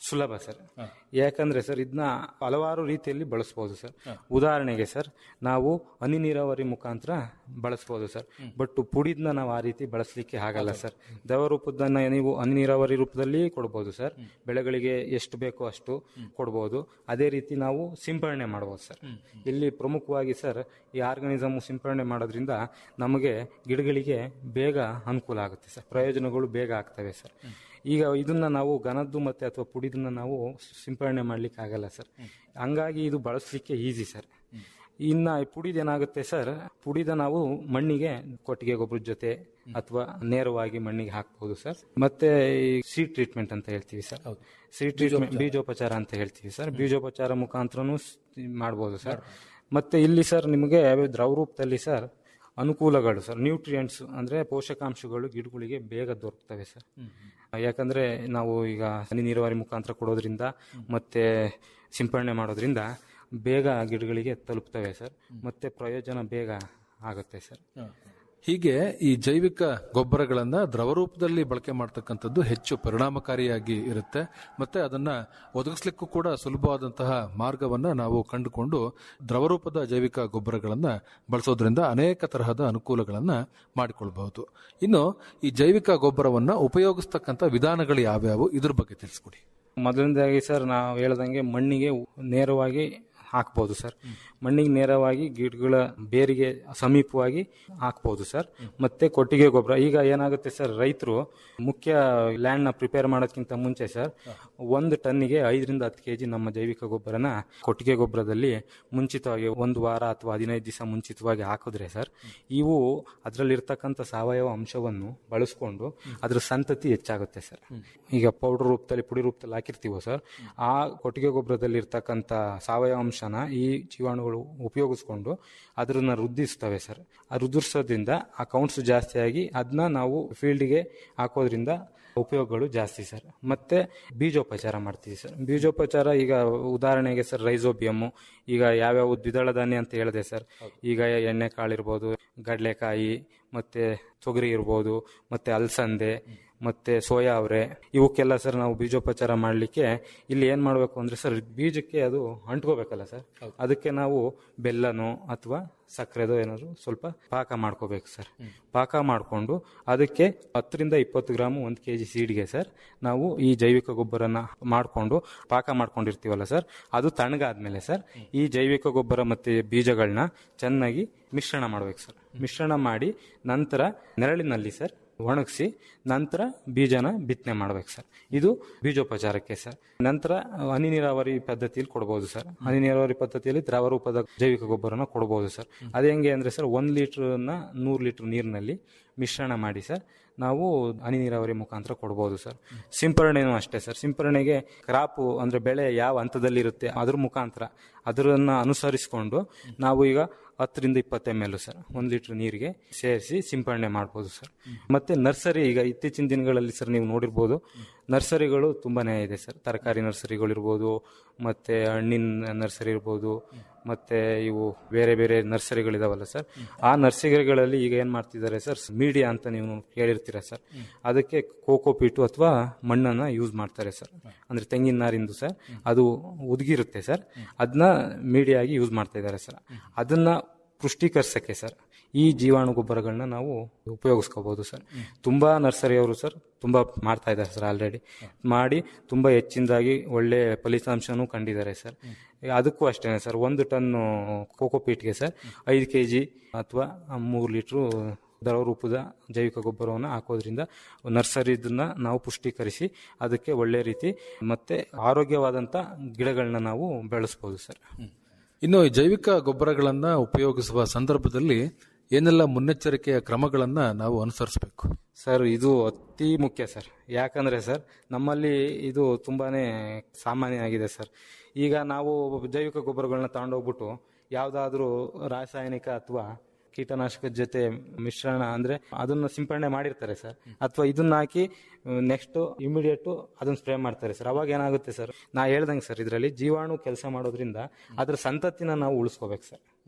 ಸುಲಭ ಸರ್ ಯಾಕಂದ್ರೆ ಸರ್ ಇದನ್ನ ಹಲವಾರು ರೀತಿಯಲ್ಲಿ ಬಳಸ್ಬೋದು ಸರ್ ಉದಾಹರಣೆಗೆ ಸರ್ ನಾವು ಹನಿ ನೀರಾವರಿ ಮುಖಾಂತರ ಬಳಸ್ಬೋದು ಸರ್ ಬಟ್ ಪುಡಿದ್ನ ನಾವು ಆ ರೀತಿ ಬಳಸಲಿಕ್ಕೆ ಆಗಲ್ಲ ಸರ್ ದ್ರವ ರೂಪದನ್ನ ನೀವು ಹನಿ ನೀರಾವರಿ ರೂಪದಲ್ಲಿ ಕೊಡ್ಬೋದು ಸರ್ ಬೆಳೆಗಳಿಗೆ ಎಷ್ಟು ಬೇಕೋ ಅಷ್ಟು ಕೊಡ್ಬೋದು ಅದೇ ರೀತಿ ನಾವು ಸಿಂಪರಣೆ ಮಾಡ್ಬೋದು ಸರ್ ಇಲ್ಲಿ ಪ್ರಮುಖವಾಗಿ ಸರ್ ಈ ಆರ್ಗನಿಸಮ್ ಸಿಂಪರಣೆ ಮಾಡೋದ್ರಿಂದ ನಮಗೆ ಗಿಡಗಳಿಗೆ ಬೇಗ ಅನುಕೂಲ ಆಗುತ್ತೆ ಸರ್ ಪ್ರಯೋಜನಗಳು ಬೇಗ ಆಗ್ತವೆ ಸರ್ ಈಗ ಇದನ್ನ ನಾವು ಘನದ್ದು ಮತ್ತೆ ಅಥವಾ ಪುಡಿದನ್ನ ನಾವು ಸಿಂಪರಣೆ ಮಾಡ್ಲಿಕ್ಕೆ ಆಗಲ್ಲ ಸರ್ ಹಂಗಾಗಿ ಇದು ಬಳಸಲಿಕ್ಕೆ ಈಸಿ ಸರ್ ಇನ್ನ ಈ ಪುಡಿದ ಏನಾಗುತ್ತೆ ಸರ್ ಪುಡಿದ ನಾವು ಮಣ್ಣಿಗೆ ಕೊಟ್ಟಿಗೆ ಗೊಬ್ಬರದ ಜೊತೆ ಅಥವಾ ನೇರವಾಗಿ ಮಣ್ಣಿಗೆ ಹಾಕ್ಬಹುದು ಸರ್ ಮತ್ತೆ ಈ ಸೀಡ್ ಟ್ರೀಟ್ಮೆಂಟ್ ಅಂತ ಹೇಳ್ತೀವಿ ಸರ್ ಸೀಡ್ ಟ್ರೀಟ್ಮೆಂಟ್ ಬೀಜೋಪಚಾರ ಅಂತ ಹೇಳ್ತೀವಿ ಸರ್ ಬೀಜೋಪಚಾರ ಮುಖಾಂತರನು ಮಾಡ್ಬೋದು ಸರ್ ಮತ್ತೆ ಇಲ್ಲಿ ಸರ್ ನಿಮಗೆ ದ್ರವ ರೂಪದಲ್ಲಿ ಸರ್ ಅನುಕೂಲಗಳು ಸರ್ ನ್ಯೂಟ್ರಿಯೆಂಟ್ಸ್ ಅಂದ್ರೆ ಪೋಷಕಾಂಶಗಳು ಗಿಡಗಳಿಗೆ ಬೇಗ ದೊರಕ್ತವೆ ಸರ್ ಯಾಕಂದ್ರೆ ನಾವು ಈಗ ಹನಿ ನೀರಾವರಿ ಮುಖಾಂತರ ಕೊಡೋದ್ರಿಂದ ಮತ್ತೆ ಸಿಂಪರಣೆ ಮಾಡೋದ್ರಿಂದ ಬೇಗ ಗಿಡಗಳಿಗೆ ತಲುಪ್ತವೆ ಸರ್ ಮತ್ತೆ ಪ್ರಯೋಜನ ಬೇಗ ಆಗುತ್ತೆ ಸರ್ ಹೀಗೆ ಈ ಜೈವಿಕ ಗೊಬ್ಬರಗಳನ್ನ ದ್ರವ ರೂಪದಲ್ಲಿ ಬಳಕೆ ಮಾಡ್ತಕ್ಕಂಥದ್ದು ಹೆಚ್ಚು ಪರಿಣಾಮಕಾರಿಯಾಗಿ ಇರುತ್ತೆ ಮತ್ತೆ ಅದನ್ನ ಒದಗಿಸ್ಲಿಕ್ಕೂ ಕೂಡ ಸುಲಭವಾದಂತಹ ಮಾರ್ಗವನ್ನ ನಾವು ಕಂಡುಕೊಂಡು ದ್ರವ ರೂಪದ ಜೈವಿಕ ಗೊಬ್ಬರಗಳನ್ನ ಬಳಸೋದ್ರಿಂದ ಅನೇಕ ತರಹದ ಅನುಕೂಲಗಳನ್ನ ಮಾಡಿಕೊಳ್ಬಹುದು ಇನ್ನು ಈ ಜೈವಿಕ ಗೊಬ್ಬರವನ್ನ ಉಪಯೋಗಿಸ್ತಕ್ಕಂಥ ವಿಧಾನಗಳು ಯಾವ್ಯಾವು ಇದ್ರ ಬಗ್ಗೆ ತಿಳಿಸ್ಕೊಡಿ ಮೊದಲನೇದಾಗಿ ಸರ್ ನಾವು ಹೇಳ್ದಂಗೆ ಮಣ್ಣಿಗೆ ನೇರವಾಗಿ ಹಾಕ್ಬೋದು ಸರ್ ಮಣ್ಣಿಗೆ ನೇರವಾಗಿ ಗಿಡಗಳ ಬೇರಿಗೆ ಸಮೀಪವಾಗಿ ಹಾಕ್ಬೋದು ಸರ್ ಮತ್ತೆ ಕೊಟ್ಟಿಗೆ ಗೊಬ್ಬರ ಈಗ ಏನಾಗುತ್ತೆ ಸರ್ ರೈತರು ಮುಖ್ಯ ಲ್ಯಾಂಡ್ ನ ಪ್ರಿಪೇರ್ ಮಾಡೋದಕ್ಕಿಂತ ಮುಂಚೆ ಸರ್ ಒಂದು ಟನ್ನಿಗೆ ಐದರಿಂದ ಹತ್ತು ಕೆಜಿ ನಮ್ಮ ಜೈವಿಕ ಗೊಬ್ಬರನ ಕೊಟ್ಟಿಗೆ ಗೊಬ್ಬರದಲ್ಲಿ ಮುಂಚಿತವಾಗಿ ಒಂದು ವಾರ ಅಥವಾ ಹದಿನೈದು ದಿವಸ ಮುಂಚಿತವಾಗಿ ಹಾಕಿದ್ರೆ ಸರ್ ಇವು ಅದರಲ್ಲಿರ್ತಕ್ಕಂಥ ಸಾವಯವ ಅಂಶವನ್ನು ಬಳಸ್ಕೊಂಡು ಅದ್ರ ಸಂತತಿ ಹೆಚ್ಚಾಗುತ್ತೆ ಸರ್ ಈಗ ಪೌಡರ್ ರೂಪದಲ್ಲಿ ಪುಡಿ ರೂಪದಲ್ಲಿ ಹಾಕಿರ್ತೀವೋ ಸರ್ ಆ ಕೊಟ್ಟಿಗೆ ಗೊಬ್ಬರದಲ್ಲಿ ಇರ್ತಕ್ಕಂಥ ಸಾವಯವ ಅಂಶನ ಈ ಜೀವಾಣುಗಳು ಉಪಯೋಗಿಸ್ಕೊಂಡು ಅದನ್ನ ವೃದ್ಧಿಸ್ತವೆ ಸರ್ ಆ ವೃದ್ಧಿಸೋದ್ರಿಂದ ಆ ಕೌಂಟ್ಸ್ ಜಾಸ್ತಿಯಾಗಿ ಅದನ್ನ ನಾವು ಫೀಲ್ಡ್ಗೆ ಹಾಕೋದ್ರಿಂದ ಉಪಯೋಗಗಳು ಜಾಸ್ತಿ ಸರ್ ಮತ್ತೆ ಬೀಜೋಪಚಾರ ಮಾಡ್ತೀವಿ ಸರ್ ಬೀಜೋಪಚಾರ ಈಗ ಉದಾಹರಣೆಗೆ ಸರ್ ರೈಸೋಬಿಯಮ್ಮು ಈಗ ಯಾವ್ಯಾವ ದ್ವಿದಳ ಧಾನ್ಯ ಅಂತ ಹೇಳಿದೆ ಸರ್ ಈಗ ಎಣ್ಣೆ ಕಾಳಿರ್ಬೋದು ಗಡ್ಲೆಕಾಯಿ ಮತ್ತೆ ತೊಗರಿ ಇರ್ಬೋದು ಮತ್ತೆ ಅಲಸಂದೆ ಮತ್ತೆ ಸೋಯಾ ಅವರೆ ಇವಕ್ಕೆಲ್ಲ ಸರ್ ನಾವು ಬೀಜೋಪಚಾರ ಮಾಡಲಿಕ್ಕೆ ಇಲ್ಲಿ ಏನ್ ಮಾಡಬೇಕು ಅಂದ್ರೆ ಸರ್ ಬೀಜಕ್ಕೆ ಅದು ಅಂಟ್ಕೋಬೇಕಲ್ಲ ಸರ್ ಅದಕ್ಕೆ ನಾವು ಬೆಲ್ಲನೋ ಅಥವಾ ಸಕ್ಕರೆದೋ ಏನಾದ್ರು ಸ್ವಲ್ಪ ಪಾಕ ಮಾಡ್ಕೋಬೇಕು ಸರ್ ಪಾಕ ಮಾಡಿಕೊಂಡು ಅದಕ್ಕೆ ಹತ್ತರಿಂದ ಇಪ್ಪತ್ತು ಗ್ರಾಮ್ ಒಂದು ಕೆ ಜಿ ಸೀಡ್ಗೆ ಸರ್ ನಾವು ಈ ಜೈವಿಕ ಗೊಬ್ಬರನ ಮಾಡಿಕೊಂಡು ಪಾಕ ಮಾಡ್ಕೊಂಡಿರ್ತೀವಲ್ಲ ಸರ್ ಅದು ತಣ್ಣಗಾದ್ಮೇಲೆ ಸರ್ ಈ ಜೈವಿಕ ಗೊಬ್ಬರ ಮತ್ತೆ ಬೀಜಗಳನ್ನ ಚೆನ್ನಾಗಿ ಮಿಶ್ರಣ ಮಾಡ್ಬೇಕು ಸರ್ ಮಿಶ್ರಣ ಮಾಡಿ ನಂತರ ನೆರಳಿನಲ್ಲಿ ಸರ್ ಒಣಗಿಸಿ ನಂತರ ಬೀಜನ ಬಿತ್ತನೆ ಮಾಡ್ಬೇಕು ಸರ್ ಇದು ಬೀಜೋಪಚಾರಕ್ಕೆ ಸರ್ ನಂತರ ಹನಿ ನೀರಾವರಿ ಪದ್ಧತಿಯಲ್ಲಿ ಕೊಡ್ಬೋದು ಸರ್ ಹನಿ ನೀರಾವರಿ ಪದ್ಧತಿಯಲ್ಲಿ ದ್ರವ ರೂಪದ ಜೈವಿಕ ಗೊಬ್ಬರನ ಕೊಡ್ಬೋದು ಸರ್ ಅದು ಹೆಂಗೆ ಅಂದ್ರೆ ಸರ್ ಒಂದ್ ಲೀಟರ್ನ ನೂರು ಲೀಟರ್ ನೀರಿನಲ್ಲಿ ಮಿಶ್ರಣ ಮಾಡಿ ಸರ್ ನಾವು ಹನಿ ನೀರಾವರಿ ಮುಖಾಂತರ ಕೊಡ್ಬೋದು ಸರ್ ಸಿಂಪರಣೆನೂ ಅಷ್ಟೇ ಸರ್ ಸಿಂಪರಣೆಗೆ ಕ್ರಾಪು ಅಂದ್ರೆ ಬೆಳೆ ಯಾವ ಹಂತದಲ್ಲಿ ಇರುತ್ತೆ ಅದ್ರ ಮುಖಾಂತರ ಅದರನ್ನ ಅನುಸರಿಸಿಕೊಂಡು ನಾವು ಈಗ ಹತ್ತರಿಂದ ಇಪ್ಪತ್ತು ಎಮ್ ಎಲ್ ಸರ್ ಒಂದು ಲೀಟರ್ ನೀರಿಗೆ ಸೇರಿಸಿ ಸಿಂಪರಣೆ ಮಾಡ್ಬೋದು ಸರ್ ಮತ್ತೆ ನರ್ಸರಿ ಈಗ ಇತ್ತೀಚಿನ ದಿನಗಳಲ್ಲಿ ಸರ್ ನೀವು ನೋಡಿರ್ಬೋದು ನರ್ಸರಿಗಳು ತುಂಬಾನೇ ಇದೆ ಸರ್ ತರಕಾರಿ ನರ್ಸರಿಗಳಿರ್ಬೋದು ಮತ್ತೆ ಹಣ್ಣಿನ ನರ್ಸರಿ ಇರ್ಬೋದು ಮತ್ತೆ ಇವು ಬೇರೆ ಬೇರೆ ನರ್ಸರಿಗಳಿದಾವಲ್ಲ ಸರ್ ಆ ನರ್ಸರಿಗಳಲ್ಲಿ ಈಗ ಏನ್ ಮಾಡ್ತಿದ್ದಾರೆ ಸರ್ ಮೀಡಿಯಾ ಅಂತ ನೀವು ಕೇಳಿರ್ತೀರ ಸರ್ ಅದಕ್ಕೆ ಕೋಕೋಪೀಟು ಅಥವಾ ಮಣ್ಣನ್ನ ಯೂಸ್ ಮಾಡ್ತಾರೆ ಸರ್ ಅಂದ್ರೆ ತೆಂಗಿನ ನಾರಿಂದು ಸರ್ ಅದು ಉದುಗಿರುತ್ತೆ ಸರ್ ಅದನ್ನ ಮೀಡಿಯಾ ಆಗಿ ಯೂಸ್ ಮಾಡ್ತಾ ಇದ್ದಾರೆ ಸರ್ ಅದನ್ನ ಪುಷ್ಟೀಕರಿಸಕ್ಕೆ ಸರ್ ಈ ಜೀವಾಣು ಗೊಬ್ಬರಗಳನ್ನ ನಾವು ಉಪಯೋಗಿಸ್ಕೋಬಹುದು ಸರ್ ತುಂಬಾ ನರ್ಸರಿಯವರು ಸರ್ ತುಂಬಾ ಮಾಡ್ತಾ ಇದ್ದಾರೆ ಸರ್ ಆಲ್ರೆಡಿ ಮಾಡಿ ತುಂಬಾ ಹೆಚ್ಚಿನದಾಗಿ ಒಳ್ಳೆ ಫಲಿತಾಂಶನೂ ಕಂಡಿದ್ದಾರೆ ಸರ್ ಅದಕ್ಕೂ ಅಷ್ಟೇ ಸರ್ ಒಂದು ಟನ್ ಕೋಕೋಪೀಟ್ಗೆ ಸರ್ ಐದು ಕೆ ಜಿ ಅಥವಾ ಮೂರು ಲೀಟ್ರು ದ್ರವ ರೂಪದ ಜೈವಿಕ ಗೊಬ್ಬರವನ್ನು ಹಾಕೋದ್ರಿಂದ ನರ್ಸರಿದನ್ನ ನಾವು ಪುಷ್ಟೀಕರಿಸಿ ಅದಕ್ಕೆ ಒಳ್ಳೆ ರೀತಿ ಮತ್ತೆ ಆರೋಗ್ಯವಾದಂತ ಗಿಡಗಳನ್ನ ನಾವು ಬೆಳೆಸ್ಬೋದು ಸರ್ ಇನ್ನು ಈ ಜೈವಿಕ ಗೊಬ್ಬರಗಳನ್ನ ಉಪಯೋಗಿಸುವ ಸಂದರ್ಭದಲ್ಲಿ ಏನೆಲ್ಲ ಮುನ್ನೆಚ್ಚರಿಕೆಯ ಕ್ರಮಗಳನ್ನ ನಾವು ಅನುಸರಿಸಬೇಕು ಸರ್ ಇದು ಅತಿ ಮುಖ್ಯ ಸರ್ ಯಾಕಂದ್ರೆ ಸರ್ ನಮ್ಮಲ್ಲಿ ಇದು ತುಂಬಾನೇ ಸಾಮಾನ್ಯ ಆಗಿದೆ ಸರ್ ಈಗ ನಾವು ಜೈವಿಕ ಗೊಬ್ಬರಗಳನ್ನ ತಗೊಂಡೋಗ್ಬಿಟ್ಟು ಯಾವ್ದಾದ್ರೂ ರಾಸಾಯನಿಕ ಅಥವಾ ಕೀಟನಾಶಕದ ಜೊತೆ ಮಿಶ್ರಣ ಅಂದ್ರೆ ಅದನ್ನ ಸಿಂಪರಣೆ ಮಾಡಿರ್ತಾರೆ ಸರ್ ಅಥವಾ ಇದನ್ನ ಹಾಕಿ ನೆಕ್ಸ್ಟ್ ಇಮಿಡಿಯೇಟ್ ಅದನ್ನ ಸ್ಪ್ರೇ ಮಾಡ್ತಾರೆ ಸರ್ ಅವಾಗ ಏನಾಗುತ್ತೆ ಸರ್ ನಾ ಹೇಳ್ದಂಗೆ ಸರ್ ಇದರಲ್ಲಿ ಜೀವಾಣು ಕೆಲಸ ಮಾಡೋದ್ರಿಂದ ಅದ್ರ ಸಂತತಿನ ನಾವು ಉಳಿಸ್ಕೋಬೇಕು ಸರ್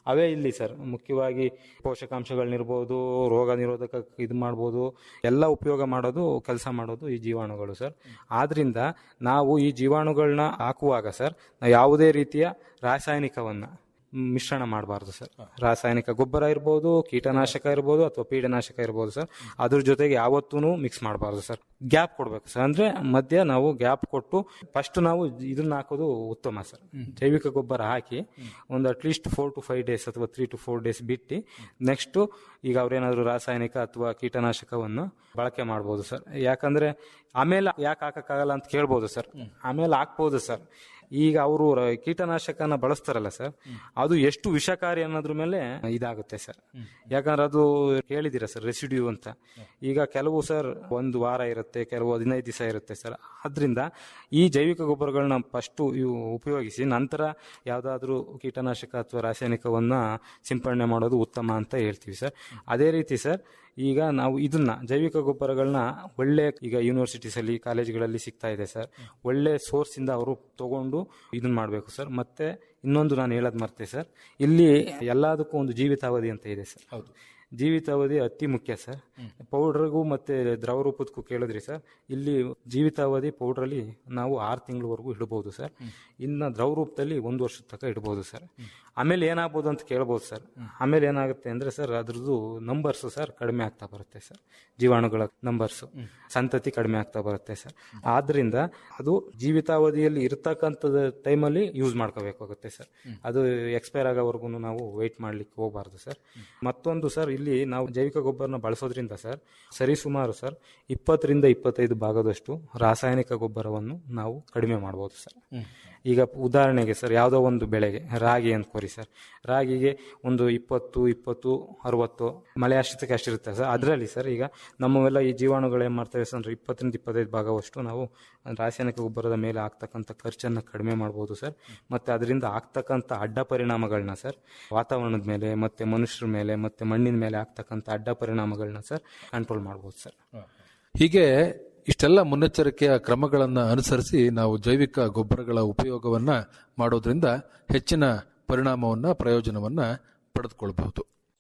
ಅವೇ ಇಲ್ಲಿ ಸರ್ ಮುಖ್ಯವಾಗಿ ಪೋಷಕಾಂಶಗಳನ್ನಿರ್ಬೋದು ರೋಗ ನಿರೋಧಕ ಇದು ಮಾಡ್ಬೋದು ಎಲ್ಲ ಉಪಯೋಗ ಮಾಡೋದು ಕೆಲಸ ಮಾಡೋದು ಈ ಜೀವಾಣುಗಳು ಸರ್ ಆದ್ರಿಂದ ನಾವು ಈ ಜೀವಾಣುಗಳನ್ನ ಹಾಕುವಾಗ ಸರ್ ನಾವು ಯಾವುದೇ ರೀತಿಯ ರಾಸಾಯನಿಕವನ್ನ ಮಿಶ್ರಣ ಮಾಡಬಾರ್ದು ಸರ್ ರಾಸಾಯನಿಕ ಗೊಬ್ಬರ ಇರ್ಬೋದು ಕೀಟನಾಶಕ ಇರ್ಬೋದು ಅಥವಾ ಪೀಡನಾಶಕ ಇರ್ಬೋದು ಸರ್ ಅದ್ರ ಜೊತೆಗೆ ಯಾವತ್ತೂ ಮಿಕ್ಸ್ ಮಾಡಬಾರ್ದು ಸರ್ ಗ್ಯಾಪ್ ಕೊಡ್ಬೇಕು ಸರ್ ಅಂದ್ರೆ ಮಧ್ಯ ನಾವು ಗ್ಯಾಪ್ ಕೊಟ್ಟು ಫಸ್ಟ್ ನಾವು ಇದನ್ನ ಹಾಕೋದು ಉತ್ತಮ ಸರ್ ಜೈವಿಕ ಗೊಬ್ಬರ ಹಾಕಿ ಒಂದು at least four to five days ಅಥವಾ ತ್ರೀ ಟು ಫೋರ್ ಡೇಸ್ ಬಿಟ್ಟು ನೆಕ್ಸ್ಟ್ ಈಗ ಅವ್ರೇನಾದ್ರು ರಾಸಾಯನಿಕ ಅಥವಾ ಕೀಟನಾಶಕವನ್ನು ಬಳಕೆ ಮಾಡ್ಬೋದು ಸರ್ ಯಾಕಂದ್ರೆ ಆಮೇಲೆ ಯಾಕೆ ಹಾಕಕ್ಕಾಗಲ್ಲ ಅಂತ ಕೇಳ್ಬೋದು ಸರ್ ಆಮೇಲೆ ಹಾಕ್ಬೋದು ಸರ್ ಈಗ ಅವರು ಕೀಟನಾಶಕನ ಬಳಸ್ತಾರಲ್ಲ ಸರ್ ಅದು ಎಷ್ಟು ವಿಷಕಾರಿ ಅನ್ನೋದ್ರ ಮೇಲೆ ಇದಾಗುತ್ತೆ ಸರ್ ಯಾಕಂದ್ರೆ ಅದು ಕೇಳಿದಿರ ಸರ್ ರೆಸಿಡ್ಯೂ ಅಂತ ಈಗ ಕೆಲವು ಸರ್ ಒಂದು ವಾರ ಇರುತ್ತೆ ಕೆಲವು ಹದಿನೈದು ದಿವಸ ಇರುತ್ತೆ ಸರ್ ಆದ್ರಿಂದ ಈ ಜೈವಿಕ ಗೊಬ್ಬರಗಳನ್ನ ಫಸ್ಟ್ ಇವು ಉಪಯೋಗಿಸಿ ನಂತರ ಯಾವುದಾದ್ರೂ ಕೀಟನಾಶಕ ಅಥವಾ ರಾಸಾಯನಿಕವನ್ನ ಸಿಂಪಡಣೆ ಮಾಡೋದು ಉತ್ತಮ ಅಂತ ಹೇಳ್ತೀವಿ ಸರ್ ಅದೇ ರೀತಿ ಸರ್ ಈಗ ನಾವು ಇದನ್ನ ಜೈವಿಕ ಗೊಬ್ಬರಗಳನ್ನ ಒಳ್ಳೆ ಈಗ ಯೂನಿವರ್ಸಿಟೀಸ್ ಅಲ್ಲಿ ಕಾಲೇಜ್ಗಳಲ್ಲಿ ಸಿಗ್ತಾ ಇದೆ ಸರ್ ಒಳ್ಳೆ ಸೋರ್ಸ್ ಇಂದ ಅವರು ತಗೊಂಡು ಇದನ್ನ ಮಾಡಬೇಕು ಸರ್ ಮತ್ತೆ ಇನ್ನೊಂದು ನಾನು ಹೇಳೋದು ಮರ್ತೆ ಸರ್ ಇಲ್ಲಿ ಎಲ್ಲದಕ್ಕೂ ಒಂದು ಜೀವಿತಾವಧಿ ಅಂತ ಇದೆ ಸರ್ ಹೌದು ಜೀವಿತಾವಧಿ ಅತಿ ಮುಖ್ಯ ಸರ್ ಪೌಡರ್ಗೂ ಮತ್ತೆ ದ್ರವ ರೂಪದಕ್ಕೂ ಕೇಳಿದ್ರಿ ಸರ್ ಇಲ್ಲಿ ಜೀವಿತಾವಧಿ ಪೌಡ್ರಲ್ಲಿ ನಾವು ಆರು ತಿಂಗಳವರೆಗೂ ಇಡಬಹುದು ಸರ್ ಇನ್ನು ದ್ರವ ರೂಪದಲ್ಲಿ ಒಂದು ವರ್ಷದ ತನಕ ಇಡಬಹುದು ಸರ್ ಆಮೇಲೆ ಏನಾಗ್ಬೋದು ಅಂತ ಕೇಳ್ಬೋದು ಸರ್ ಆಮೇಲೆ ಏನಾಗುತ್ತೆ ಅಂದ್ರೆ ಸರ್ ಅದ್ರದ್ದು ನಂಬರ್ಸ್ ಸರ್ ಕಡಿಮೆ ಆಗ್ತಾ ಬರುತ್ತೆ ಸರ್ ಜೀವಾಣುಗಳ ನಂಬರ್ಸ್ ಸಂತತಿ ಕಡಿಮೆ ಆಗ್ತಾ ಬರುತ್ತೆ ಸರ್ ಆದ್ರಿಂದ ಅದು ಜೀವಿತಾವಧಿಯಲ್ಲಿ ಇರ್ತಕ್ಕಂಥದ್ದು ಟೈಮಲ್ಲಿ ಯೂಸ್ ಮಾಡ್ಕೋಬೇಕಾಗುತ್ತೆ ಸರ್ ಅದು ಎಕ್ಸ್ಪೈರ್ ಆಗೋವರೆಗೂ ನಾವು ವೆಯ್ಟ್ ಮಾಡ್ಲಿಕ್ಕೆ ಹೋಗಬಾರ್ದು ಸರ್ ಮತ್ತೊಂದು ಸರ್ ಇಲ್ಲಿ ನಾವು ಜೈವಿಕ ಗೊಬ್ಬರನ ಬಳಸೋದ್ರಿಂದ ಸರ್ ಸರಿಸುಮಾರು ಸರ್ ಇಪ್ಪತ್ತರಿಂದ ಇಪ್ಪತ್ತೈದು ಭಾಗದಷ್ಟು ರಾಸಾಯನಿಕ ಗೊಬ್ಬರವನ್ನು ನಾವು ಕಡಿಮೆ ಮಾಡ್ಬೋದು ಸರ್ ಈಗ ಉದಾಹರಣೆಗೆ ಸರ್ ಯಾವುದೋ ಒಂದು ಬೆಳೆಗೆ ರಾಗಿ ಅನ್ಕೋರಿ ಸರ್ ರಾಗಿಗೆ ಒಂದು ಇಪ್ಪತ್ತು ಇಪ್ಪತ್ತು ಅರವತ್ತು ಮಳೆ ಅಷ್ಟಕ್ಕೆ ಅಷ್ಟಿರುತ್ತೆ ಸರ್ ಅದರಲ್ಲಿ ಸರ್ ಈಗ ನಮ್ಮವೆಲ್ಲ ಈ ಜೀವಾಣುಗಳು ಏನು ಮಾಡ್ತವೆ ಸರ್ ಅಂದ್ರೆ ಇಪ್ಪತ್ತರಿಂದ ಇಪ್ಪತ್ತೈದು ಭಾಗವಷ್ಟು ನಾವು ರಾಸಾಯನಿಕ ಗೊಬ್ಬರದ ಮೇಲೆ ಆಗ್ತಕ್ಕಂಥ ಖರ್ಚನ್ನು ಕಡಿಮೆ ಮಾಡ್ಬೋದು ಸರ್ ಮತ್ತೆ ಅದರಿಂದ ಆಗ್ತಕ್ಕಂಥ ಅಡ್ಡ ಪರಿಣಾಮಗಳನ್ನ ಸರ್ ವಾತಾವರಣದ ಮೇಲೆ ಮತ್ತೆ ಮನುಷ್ಯರ ಮೇಲೆ ಮತ್ತೆ ಮಣ್ಣಿನ ಮೇಲೆ ಆಗ್ತಕ್ಕಂಥ ಅಡ್ಡ ಪರಿಣಾಮಗಳನ್ನ ಸರ್ ಕಂಟ್ರೋಲ್ ಮಾಡ್ಬೋದು ಸರ್ ಹೀಗೆ ಇಷ್ಟೆಲ್ಲ ಮುನ್ನೆಚ್ಚರಿಕೆಯ ಕ್ರಮಗಳನ್ನು ಅನುಸರಿಸಿ ನಾವು ಜೈವಿಕ ಗೊಬ್ಬರಗಳ ಉಪಯೋಗವನ್ನ ಮಾಡೋದ್ರಿಂದ ಹೆಚ್ಚಿನ ಪರಿಣಾಮವನ್ನ ಪ್ರಯೋಜನವನ್ನ ಪಡೆದುಕೊಳ್ಳಬಹುದು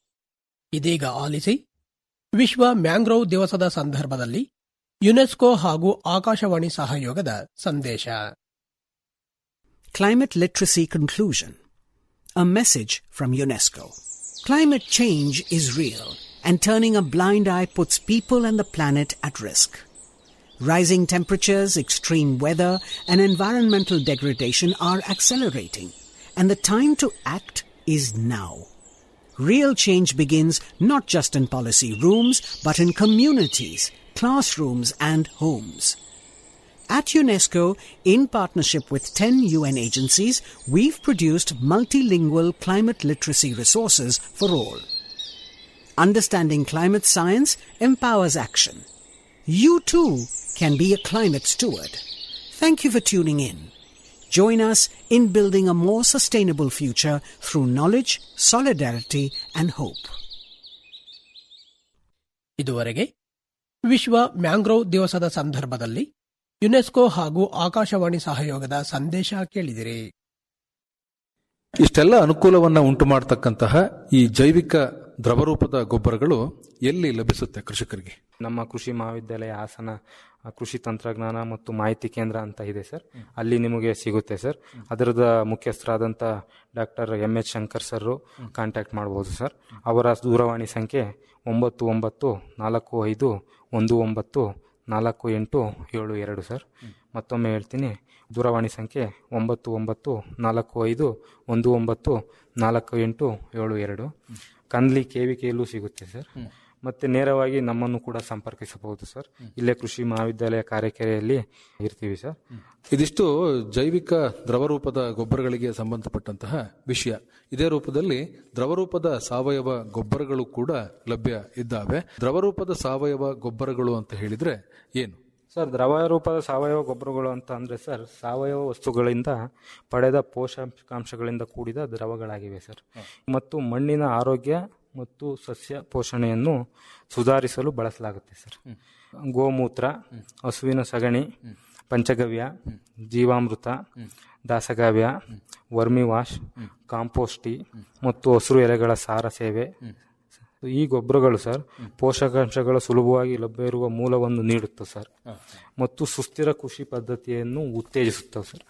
ಇದೀಗ ಆಲಿಸಿ ವಿಶ್ವ ಮ್ಯಾಂಗ್ರೋವ್ ದಿವಸದ ಸಂದರ್ಭದಲ್ಲಿ ಯುನೆಸ್ಕೋ ಹಾಗೂ ಆಕಾಶವಾಣಿ ಸಹಯೋಗದ ಸಂದೇಶ Climate Literacy Conclusion A message from UNESCO. Climate change is real, and turning a blind eye puts people and the planet at risk. Rising temperatures, extreme weather, and environmental degradation are accelerating, and the time to act is now. Real change begins not just in policy rooms, but in communities, classrooms, and homes. At UNESCO, in partnership with 10 UN agencies, we've produced multilingual climate literacy resources for all. Understanding climate science empowers action. You too can be a climate steward. Thank you for tuning in. Join us in building a more sustainable future through knowledge, solidarity, and hope. ಇದುವರೆಗೆ ವಿಶ್ವ ಮ್ಯಾಂಗ್ರೋವ್ ದಿವಸದ ಸಂದರ್ಭದಲ್ಲಿ ಯುನೆಸ್ಕೋ ಹಾಗೂ ಆಕಾಶವಾಣಿ ಸಹಯೋಗದ ಸಂದೇಶ ಕೇಳಿದಿರಿ ಇಷ್ಟೆಲ್ಲ ಅನುಕೂಲವನ್ನ ಉಂಟು ಮಾಡತಕ್ಕಂತಹ ಈ ಜೈವಿಕ ದ್ರವರೂಪದ ಗೊಬ್ಬರಗಳು ಎಲ್ಲಿ ಲಭಿಸುತ್ತೆ ಕೃಷಿಕರಿಗೆ ನಮ್ಮ ಕೃಷಿ ಮಹಾವಿದ್ಯಾಲಯ ಹಾಸನ ಆ, ಕೃಷಿ ತಂತ್ರಜ್ಞಾನ ಮತ್ತು ಮಾಹಿತಿ ಕೇಂದ್ರ ಅಂತ ಇದೆ ಸರ್ ಅಲ್ಲಿ ನಿಮಗೆ ಸಿಗುತ್ತೆ ಸರ್ ಅದರದ ಮುಖ್ಯಸ್ಥರಾದಂಥ doctor M H Shankar sir contact ಮಾಡ್ಬೋದು ಸರ್ ಅವರ ದೂರವಾಣಿ ಸಂಖ್ಯೆ ಒಂಬತ್ತು ಒಂಬತ್ತು ನಾಲ್ಕು ಐದು ಒಂದು ಒಂಬತ್ತು ನಾಲ್ಕು ಎಂಟು ಏಳು ಎರಡು ಸರ್ ಮತ್ತೊಮ್ಮೆ ಹೇಳ್ತೀನಿ ದೂರವಾಣಿ ಸಂಖ್ಯೆ ಒಂಬತ್ತು ಒಂಬತ್ತು ನಾಲ್ಕು ಐದು ಒಂದು ಒಂಬತ್ತು ನಾಲ್ಕು ಎಂಟು ಏಳು ಎರಡು ಕಂದ್ಲಿ ಕೆವಿಕೆಯಲ್ಲೂ ಸಿಗುತ್ತೆ ಸರ್ ಮತ್ತೆ ನೇರವಾಗಿ ನಮ್ಮನ್ನು ಕೂಡ ಸಂಪರ್ಕಿಸಬಹುದು ಸರ್ ಇಲ್ಲೇ ಕೃಷಿ ಮಹಾವಿದ್ಯಾಲಯ ಕಾರ್ಯಕೆರೆಯಲ್ಲಿ ಇರ್ತೀವಿ ಸರ್ ಇದಿಷ್ಟು ಜೈವಿಕ ದ್ರವರೂಪದ ಗೊಬ್ಬರಗಳಿಗೆ ಸಂಬಂಧಪಟ್ಟಂತಹ ವಿಷಯ ಇದೇ ರೂಪದಲ್ಲಿ ದ್ರವರೂಪದ ಸಾವಯವ ಗೊಬ್ಬರಗಳು ಕೂಡ ಲಭ್ಯ ಇದ್ದಾವೆ ದ್ರವರೂಪದ ಸಾವಯವ ಗೊಬ್ಬರಗಳು ಅಂತ ಹೇಳಿದ್ರೆ ಏನು ಸರ್ ದ್ರವ ರೂಪದ ಸಾವಯವ ಗೊಬ್ಬರಗಳು ಅಂತ ಅಂದ್ರೆ ಸರ್ ಸಾವಯವ ವಸ್ತುಗಳಿಂದ ಪಡೆದ ಪೋಷಕಾಂಶಗಳಿಂದ ಕೂಡಿದ ದ್ರವಗಳಾಗಿವೆ ಸರ್ ಮತ್ತು ಮಣ್ಣಿನ ಆರೋಗ್ಯ ಮತ್ತು ಸಸ್ಯ ಪೋಷಣೆಯನ್ನು ಸುಧಾರಿಸಲು ಬಳಸಲಾಗುತ್ತೆ ಸರ್ ಗೋಮೂತ್ರ ಹಸುವಿನ ಸಗಣಿ ಪಂಚಗವ್ಯ ಜೀವಾಮೃತ ದಾಸಗಾವ್ಯ ವರ್ಮಿ ವಾಶ್ ಕಾಂಪೋಸ್ಟಿ ಮತ್ತು ಹಸಿರು ಎಲೆಗಳ ಸಾರ ಸೇವೆ ಈ ಗೊಬ್ಬರಗಳು ಸರ್ ಪೋಷಕಾಂಶಗಳ ಸುಲಭವಾಗಿ ಲಭ್ಯ ಇರುವ ಮೂಲವನ್ನು ನೀಡುತ್ತೆ ಸರ್ ಮತ್ತು ಸುಸ್ಥಿರ ಕೃಷಿ ಪದ್ಧತಿಯನ್ನು ಉತ್ತೇಜಿಸುತ್ತವೆ ಸರ್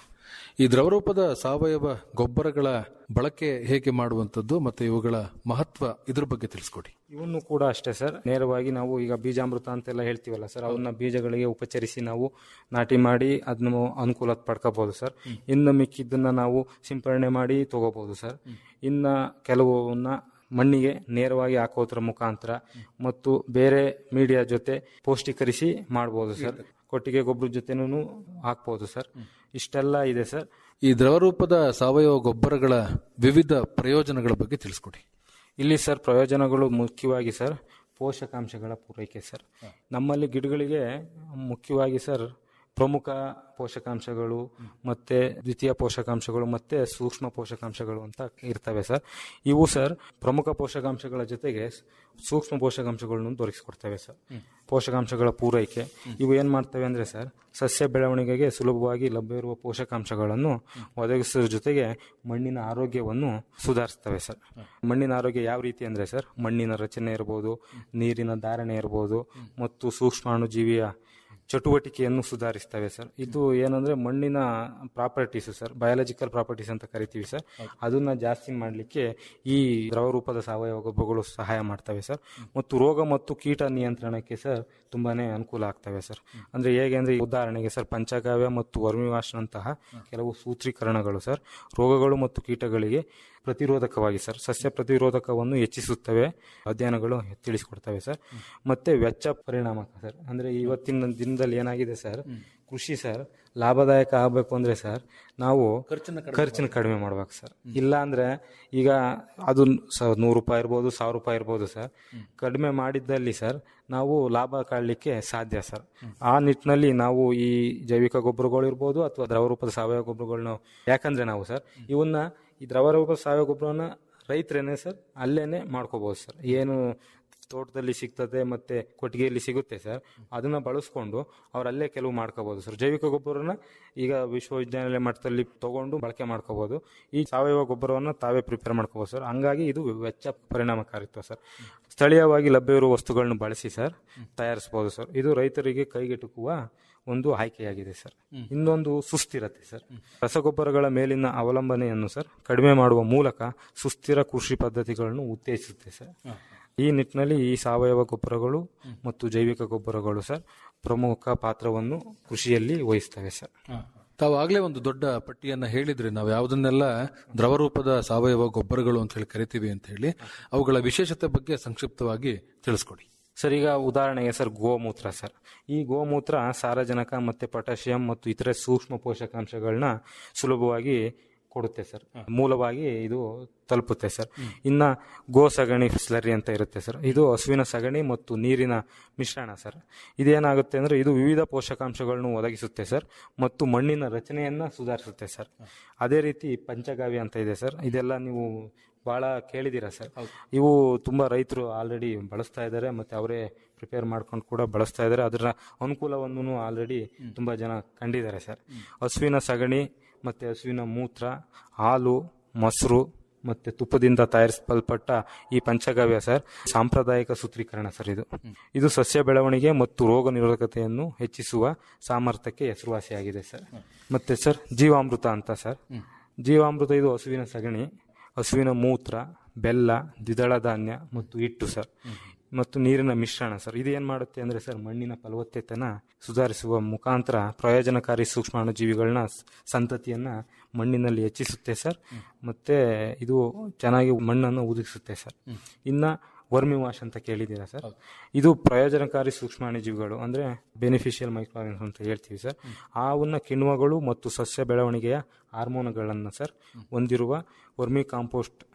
ಈ ದ್ರವರೂಪದ ಸಾವಯವ ಗೊಬ್ಬರಗಳ ಬಳಕೆ ಹೇಗೆ ಮಾಡುವಂಥದ್ದು ಮತ್ತೆ ಇವುಗಳ ಮಹತ್ವ ಇದ್ರ ಬಗ್ಗೆ ತಿಳಿಸ್ಕೊಡಿ ಇವನ್ನು ಕೂಡ ಅಷ್ಟೇ ಸರ್ ನೇರವಾಗಿ ನಾವು ಈಗ ಬೀಜಾಮೃತ ಅಂತೆಲ್ಲ ಹೇಳ್ತೀವಲ್ಲ ಸರ್ ಅವನ್ನ ಬೀಜಗಳಿಗೆ ಉಪಚರಿಸಿ ನಾವು ನಾಟಿ ಮಾಡಿ ಅದನ್ನ ಅನುಕೂಲ ಪಡ್ಕೋಬಹುದು ಸರ್ ಇನ್ನು ಮಿಕ್ಕಿದ್ದನ್ನ ನಾವು ಸಿಂಪರಣೆ ಮಾಡಿ ತಗೋಬಹುದು ಸರ್ ಇನ್ನ ಕೆಲವನ್ನ ಮಣ್ಣಿಗೆ ನೇರವಾಗಿ ಹಾಕೋದ್ರ ಮುಖಾಂತರ ಮತ್ತು ಬೇರೆ ಮೀಡಿಯಾ ಜೊತೆ ಪೌಷ್ಟೀಕರಿಸಿ ಮಾಡ್ಬೋದು ಸರ್ ಕೊಟ್ಟಿಗೆ ಗೊಬ್ಬರದ ಜೊತೆನೂ ಹಾಕ್ಬೋದು ಸರ್ ಇಷ್ಟೆಲ್ಲ ಇದೆ ಸರ್ ಈ ದ್ರವರೂಪದ ಸಾವಯವ ಗೊಬ್ಬರಗಳ ವಿವಿಧ ಪ್ರಯೋಜನಗಳ ಬಗ್ಗೆ ತಿಳಿಸ್ಕೊಡಿ ಇಲ್ಲಿ ಸರ್ ಪ್ರಯೋಜನಗಳು ಮುಖ್ಯವಾಗಿ ಸರ್ ಪೋಷಕಾಂಶಗಳ ಪೂರೈಕೆ ಸರ್ ನಮ್ಮಲ್ಲಿ ಗಿಡಗಳಿಗೆ ಮುಖ್ಯವಾಗಿ ಸರ್ ಪ್ರಮುಖ ಪೋಷಕಾಂಶಗಳು ಮತ್ತೆ ದ್ವಿತೀಯ ಪೋಷಕಾಂಶಗಳು ಮತ್ತೆ ಸೂಕ್ಷ್ಮ ಪೋಷಕಾಂಶಗಳು ಅಂತ ಇರ್ತವೆ ಸರ್ ಇವು ಸರ್ ಪ್ರಮುಖ ಪೋಷಕಾಂಶಗಳ ಜೊತೆಗೆ ಸೂಕ್ಷ್ಮ ಪೋಷಕಾಂಶಗಳನ್ನು ದೊರಕಿಸ್ಕೊಡ್ತವೆ ಸರ್ ಪೋಷಕಾಂಶಗಳ ಪೂರೈಕೆ ಇವು ಏನ್ ಮಾಡ್ತವೆ ಅಂದ್ರೆ ಸರ್ ಸಸ್ಯ ಬೆಳವಣಿಗೆಗೆ ಸುಲಭವಾಗಿ ಲಭ್ಯ ಇರುವ ಪೋಷಕಾಂಶಗಳನ್ನು ಒದಗಿಸುವ ಜೊತೆಗೆ ಮಣ್ಣಿನ ಆರೋಗ್ಯವನ್ನು ಸುಧಾರಿಸ್ತವೆ ಸರ್ ಮಣ್ಣಿನ ಆರೋಗ್ಯ ಯಾವ ರೀತಿ ಅಂದ್ರೆ ಸರ್ ಮಣ್ಣಿನ ರಚನೆ ಇರ್ಬೋದು ನೀರಿನ ಧಾರಣೆ ಇರ್ಬೋದು ಮತ್ತು ಸೂಕ್ಷ್ಮಾಣು ಜೀವಿಯ ಚಟುವಟಿಕೆಯನ್ನು ಸುಧಾರಿಸ್ತವೆ ಸರ್ ಇದು ಏನಂದ್ರೆ ಮಣ್ಣಿನ ಪ್ರಾಪರ್ಟೀಸ್ ಸರ್ ಬಯಾಲಜಿಕಲ್ ಪ್ರಾಪರ್ಟೀಸ್ ಅಂತ ಕರಿತೀವಿ ಸರ್ ಅದನ್ನ ಜಾಸ್ತಿ ಮಾಡಲಿಕ್ಕೆ ಈ ದ್ರವರೂಪದ ಸಾವಯವ ಗೊಬ್ಬರಗಳು ಸಹಾಯ ಮಾಡ್ತವೆ ಸರ್ ಮತ್ತು ರೋಗ ಮತ್ತು ಕೀಟ ನಿಯಂತ್ರಣಕ್ಕೆ ಸರ್ ತುಂಬಾನೇ ಅನುಕೂಲ ಆಗ್ತವೆ ಸರ್ ಅಂದ್ರೆ ಹೇಗೆ ಅಂದ್ರೆ ಉದಾಹರಣೆಗೆ ಸರ್ ಪಂಚಗಾವ್ಯ ಮತ್ತು ವರ್ಮಿವಾಶ್ನಂತಹ ಕೆಲವು ಸೂತ್ರೀಕರಣಗಳು ಸರ್ ರೋಗಗಳು ಮತ್ತು ಕೀಟಗಳಿಗೆ ಪ್ರತಿರೋಧಕವಾಗಿ ಸರ್ ಸಸ್ಯ ಪ್ರತಿರೋಧಕವನ್ನು ಹೆಚ್ಚಿಸುತ್ತವೆ ಅಧ್ಯಯನಗಳು ತಿಳಿಸಿಕೊಡ್ತವೆ ಸರ್ ಮತ್ತೆ ವೆಚ್ಚ ಪರಿಣಾಮಕ ಸರ್ ಅಂದ್ರೆ ಇವತ್ತಿನ ದಿನದಲ್ಲಿ ಏನಾಗಿದೆ ಸರ್ ಕೃಷಿ ಸರ್ ಲಾಭದಾಯಕ ಆಗಬೇಕು ಅಂದ್ರೆ ಸರ್ ನಾವು ಖರ್ಚನ್ನ ಕಡಿಮೆ ಮಾಡ್ಬೇಕು ಸರ್ ಇಲ್ಲ ಅಂದ್ರೆ ಈಗ ಅದು ಸ- ನೂರು ರೂಪಾಯಿ ಇರ್ಬೋದು ಸಾವಿರ ರೂಪಾಯಿ ಇರ್ಬೋದು ಸರ್ ಕಡಿಮೆ ಮಾಡಿದ್ದಲ್ಲಿ ಸರ್ ನಾವು ಲಾಭ ಕಾಣಲಿಕ್ಕೆ ಸಾಧ್ಯ ಸರ್ ಆ ನಿಟ್ಟಿನಲ್ಲಿ ನಾವು ಈ ಜೈವಿಕ ಗೊಬ್ಬರಗಳು ಇರ್ಬೋದು ಅಥವಾ ದ್ರವರೂಪದ ಸಾವಯವ ಗೊಬ್ಬರಗಳನ್ನ ಯಾಕಂದ್ರೆ ನಾವು ಸರ್ ಇವನ್ನ ಈ ದ್ರವರೂಪದ ಸಾವಯವ ಗೊಬ್ಬರವನ್ನ ರೈತರೇನೆ ಸರ್ ಅಲ್ಲೇನೆ ಮಾಡ್ಕೋಬಹುದು ಸರ್ ಏನು ತೋಟದಲ್ಲಿ ಸಿಗ್ತದೆ ಮತ್ತೆ ಕೊಟ್ಟಿಗೆಯಲ್ಲಿ ಸಿಗುತ್ತೆ ಸರ್ ಅದನ್ನ ಬಳಸ್ಕೊಂಡು ಅವ್ರು ಅಲ್ಲೇ ಕೆಲವು ಮಾಡ್ಕೋಬಹುದು ಸರ್ ಜೈವಿಕ ಗೊಬ್ಬರನ ಈಗ ವಿಶ್ವವಿದ್ಯಾನಿಲಯ ಮಟ್ಟದಲ್ಲಿ ತಗೊಂಡು ಬಳಕೆ ಮಾಡ್ಕೋಬಹುದು ಈ ಸಾವಯವ ಗೊಬ್ಬರವನ್ನ ತಾವೇ ಪ್ರಿಪೇರ್ ಮಾಡ್ಕೋಬಹುದು ಸರ್ ಹಂಗಾಗಿ ಇದು ವೆಚ್ಚ ಪರಿಣಾಮಕಾರಿತ್ವ ಸರ್ ಸ್ಥಳೀಯವಾಗಿ ಲಭ್ಯ ಇರುವ ವಸ್ತುಗಳನ್ನು ಬಳಸಿ ಸರ್ ತಯಾರಿಸಬಹುದು ಸರ್ ಇದು ರೈತರಿಗೆ ಕೈಗೆಟುಕುವ ಒಂದು ಆಯ್ಕೆಯಾಗಿದೆ ಸರ್ ಇನ್ನೊಂದು ಸುಸ್ಥಿರತೆ ಸರ್ ರಸಗೊಬ್ಬರಗಳ ಮೇಲಿನ ಅವಲಂಬನೆಯನ್ನು ಸರ್ ಕಡಿಮೆ ಮಾಡುವ ಮೂಲಕ ಸುಸ್ಥಿರ ಕೃಷಿ ಪದ್ಧತಿಗಳನ್ನು ಉತ್ತೇಜಿಸುತ್ತೆ ಸರ್ ಈ ನಿಟ್ಟಿನಲ್ಲಿ ಈ ಸಾವಯವ ಗೊಬ್ಬರಗಳು ಮತ್ತು ಜೈವಿಕ ಗೊಬ್ಬರಗಳು ಸರ್ ಪ್ರಮುಖ ಪಾತ್ರವನ್ನು ಕೃಷಿಯಲ್ಲಿ ವಹಿಸ್ತವೆ ಸರ್ ತಾವು ಆಗ್ಲೇ ಒಂದು ದೊಡ್ಡ ಪಟ್ಟಿಯನ್ನ ಹೇಳಿದ್ರಿ ನಾವು ಯಾವುದನ್ನೆಲ್ಲ ದ್ರವರೂಪದ ಸಾವಯವ ಗೊಬ್ಬರಗಳು ಅಂತ ಹೇಳಿ ಕರಿತೀವಿ ಅಂತ ಹೇಳಿ ಅವುಗಳ ವಿಶೇಷತೆ ಬಗ್ಗೆ ಸಂಕ್ಷಿಪ್ತವಾಗಿ ತಿಳಿಸ್ಕೊಡಿ ಸರ್ ಈಗ ಉದಾಹರಣೆಗೆ ಸರ್ ಗೋಮೂತ್ರ ಸರ್ ಈ ಗೋಮೂತ್ರ ಸಾರಜನಕ ಮತ್ತೆ ಪೊಟ್ಯಾಷಿಯಂ ಮತ್ತು ಇತರೆ ಸೂಕ್ಷ್ಮ ಪೋಷಕಾಂಶಗಳನ್ನ ಸುಲಭವಾಗಿ ಕೊಡುತ್ತೆ ಸರ್ ಮೂಲವಾಗಿ ಇದು ತಲುಪುತ್ತೆ ಸರ್ ಇನ್ನ ಗೋ ಸಗಣಿ ಸ್ಲರಿ ಅಂತ ಇರುತ್ತೆ ಸರ್ ಇದು ಹಸುವಿನ ಸಗಣಿ ಮತ್ತು ನೀರಿನ ಮಿಶ್ರಣ ಸರ್ ಇದೇನಾಗುತ್ತೆ ಅಂದ್ರೆ ಇದು ವಿವಿಧ ಪೋಷಕಾಂಶಗಳನ್ನು ಒದಗಿಸುತ್ತೆ ಸರ್ ಮತ್ತು ಮಣ್ಣಿನ ರಚನೆಯನ್ನ ಸುಧಾರಿಸುತ್ತೆ ಸರ್ ಅದೇ ರೀತಿ ಪಂಚಗಾವ್ಯ ಅಂತ ಇದೆ ಸರ್ ಇದೆಲ್ಲ ನೀವು ಬಹಳ ಕೇಳಿದ್ದೀರಾ ಸರ್ ಇವು ತುಂಬಾ ರೈತರು ಆಲ್ರೆಡಿ ಬಳಸ್ತಾ ಇದ್ದಾರೆ ಮತ್ತೆ ಅವರೇ ಪ್ರಿಪೇರ್ ಮಾಡ್ಕೊಂಡು ಕೂಡ ಬಳಸ್ತಾ ಇದ್ದಾರೆ ಅದರ ಅನುಕೂಲವನ್ನು ಆಲ್ರೆಡಿ ತುಂಬಾ ಜನ ಕಂಡಿದ್ದಾರೆ ಸರ್ ಹಸುವಿನ ಸಗಣಿ ಮತ್ತೆ ಹಸುವಿನ ಮೂತ್ರ ಹಾಲು ಮೊಸರು ಮತ್ತೆ ತುಪ್ಪದಿಂದ ತಯಾರಿಸಲ್ಪಟ್ಟ ಈ ಪಂಚಗವ್ಯ ಸರ್ ಸಾಂಪ್ರದಾಯಿಕ ಸೂತ್ರೀಕರಣ ಸರ್ ಇದು ಇದು ಸಸ್ಯ ಬೆಳವಣಿಗೆ ಮತ್ತು ರೋಗ ನಿರೋಧಕತೆಯನ್ನು ಹೆಚ್ಚಿಸುವ ಸಾಮರ್ಥ್ಯಕ್ಕೆ ಹೆಸರುವಾಸಿಯಾಗಿದೆ ಸರ್ ಮತ್ತೆ ಸರ್ ಜೀವಾಮೃತ ಅಂತ ಸರ್ ಜೀವಾಮೃತ ಇದು ಹಸುವಿನ ಸಗಣಿ ಹಸುವಿನ ಮೂತ್ರ ಬೆಲ್ಲ ದ್ವಿದಳ ಧಾನ್ಯ ಮತ್ತು ಹಿಟ್ಟು ಸರ್ ಮತ್ತು ನೀರಿನ ಮಿಶ್ರಣ ಸರ್ ಇದು ಏನ್ ಮಾಡುತ್ತೆ ಅಂದ್ರೆ ಸರ್ ಮಣ್ಣಿನ ಫಲವತ್ತತೆನ ಸುಧಾರಿಸುವ ಮುಖಾಂತರ ಪ್ರಯೋಜನಕಾರಿ ಸೂಕ್ಷ್ಮಾಣುಜೀವಿಗಳನ್ನ ಸ್- ಸಂತತಿಯನ್ನ ಮಣ್ಣಿನಲ್ಲಿ ಹೆಚ್ಚಿಸುತ್ತೆ ಸರ್ ಮತ್ತೆ ಇದು ಚೆನ್ನಾಗಿ ಮಣ್ಣನ್ನು ಒದಗಿಸುತ್ತೆ ಸರ್ ಇನ್ನ ವರ್ಮಿ ವಾಶ್ ಅಂತ ಕೇಳಿದ್ದೀರಾ ಸರ್ ಇದು ಪ್ರಯೋಜನಕಾರಿ ಸೂಕ್ಷ್ಮಾಣುಜೀವಿಗಳು ಅಂದ್ರೆ ಬೆನಿಫಿಷಿಯಲ್ ಮೈಕ್ರೋಆರ್ಗನ್ಸ್ ಅಂತ ಹೇಳ್ತೀವಿ ಸರ್ ಅವನ್ನ ಕಿಣ್ವಗಳು ಮತ್ತು ಸಸ್ಯ ಬೆಳವಣಿಗೆಯ ಹಾರ್ಮೋನ್ಗಳನ್ನ ಸರ್ ಹೊಂದಿರುವ ವರ್ಮಿ ಕಾಂಪೋಸ್ಟ್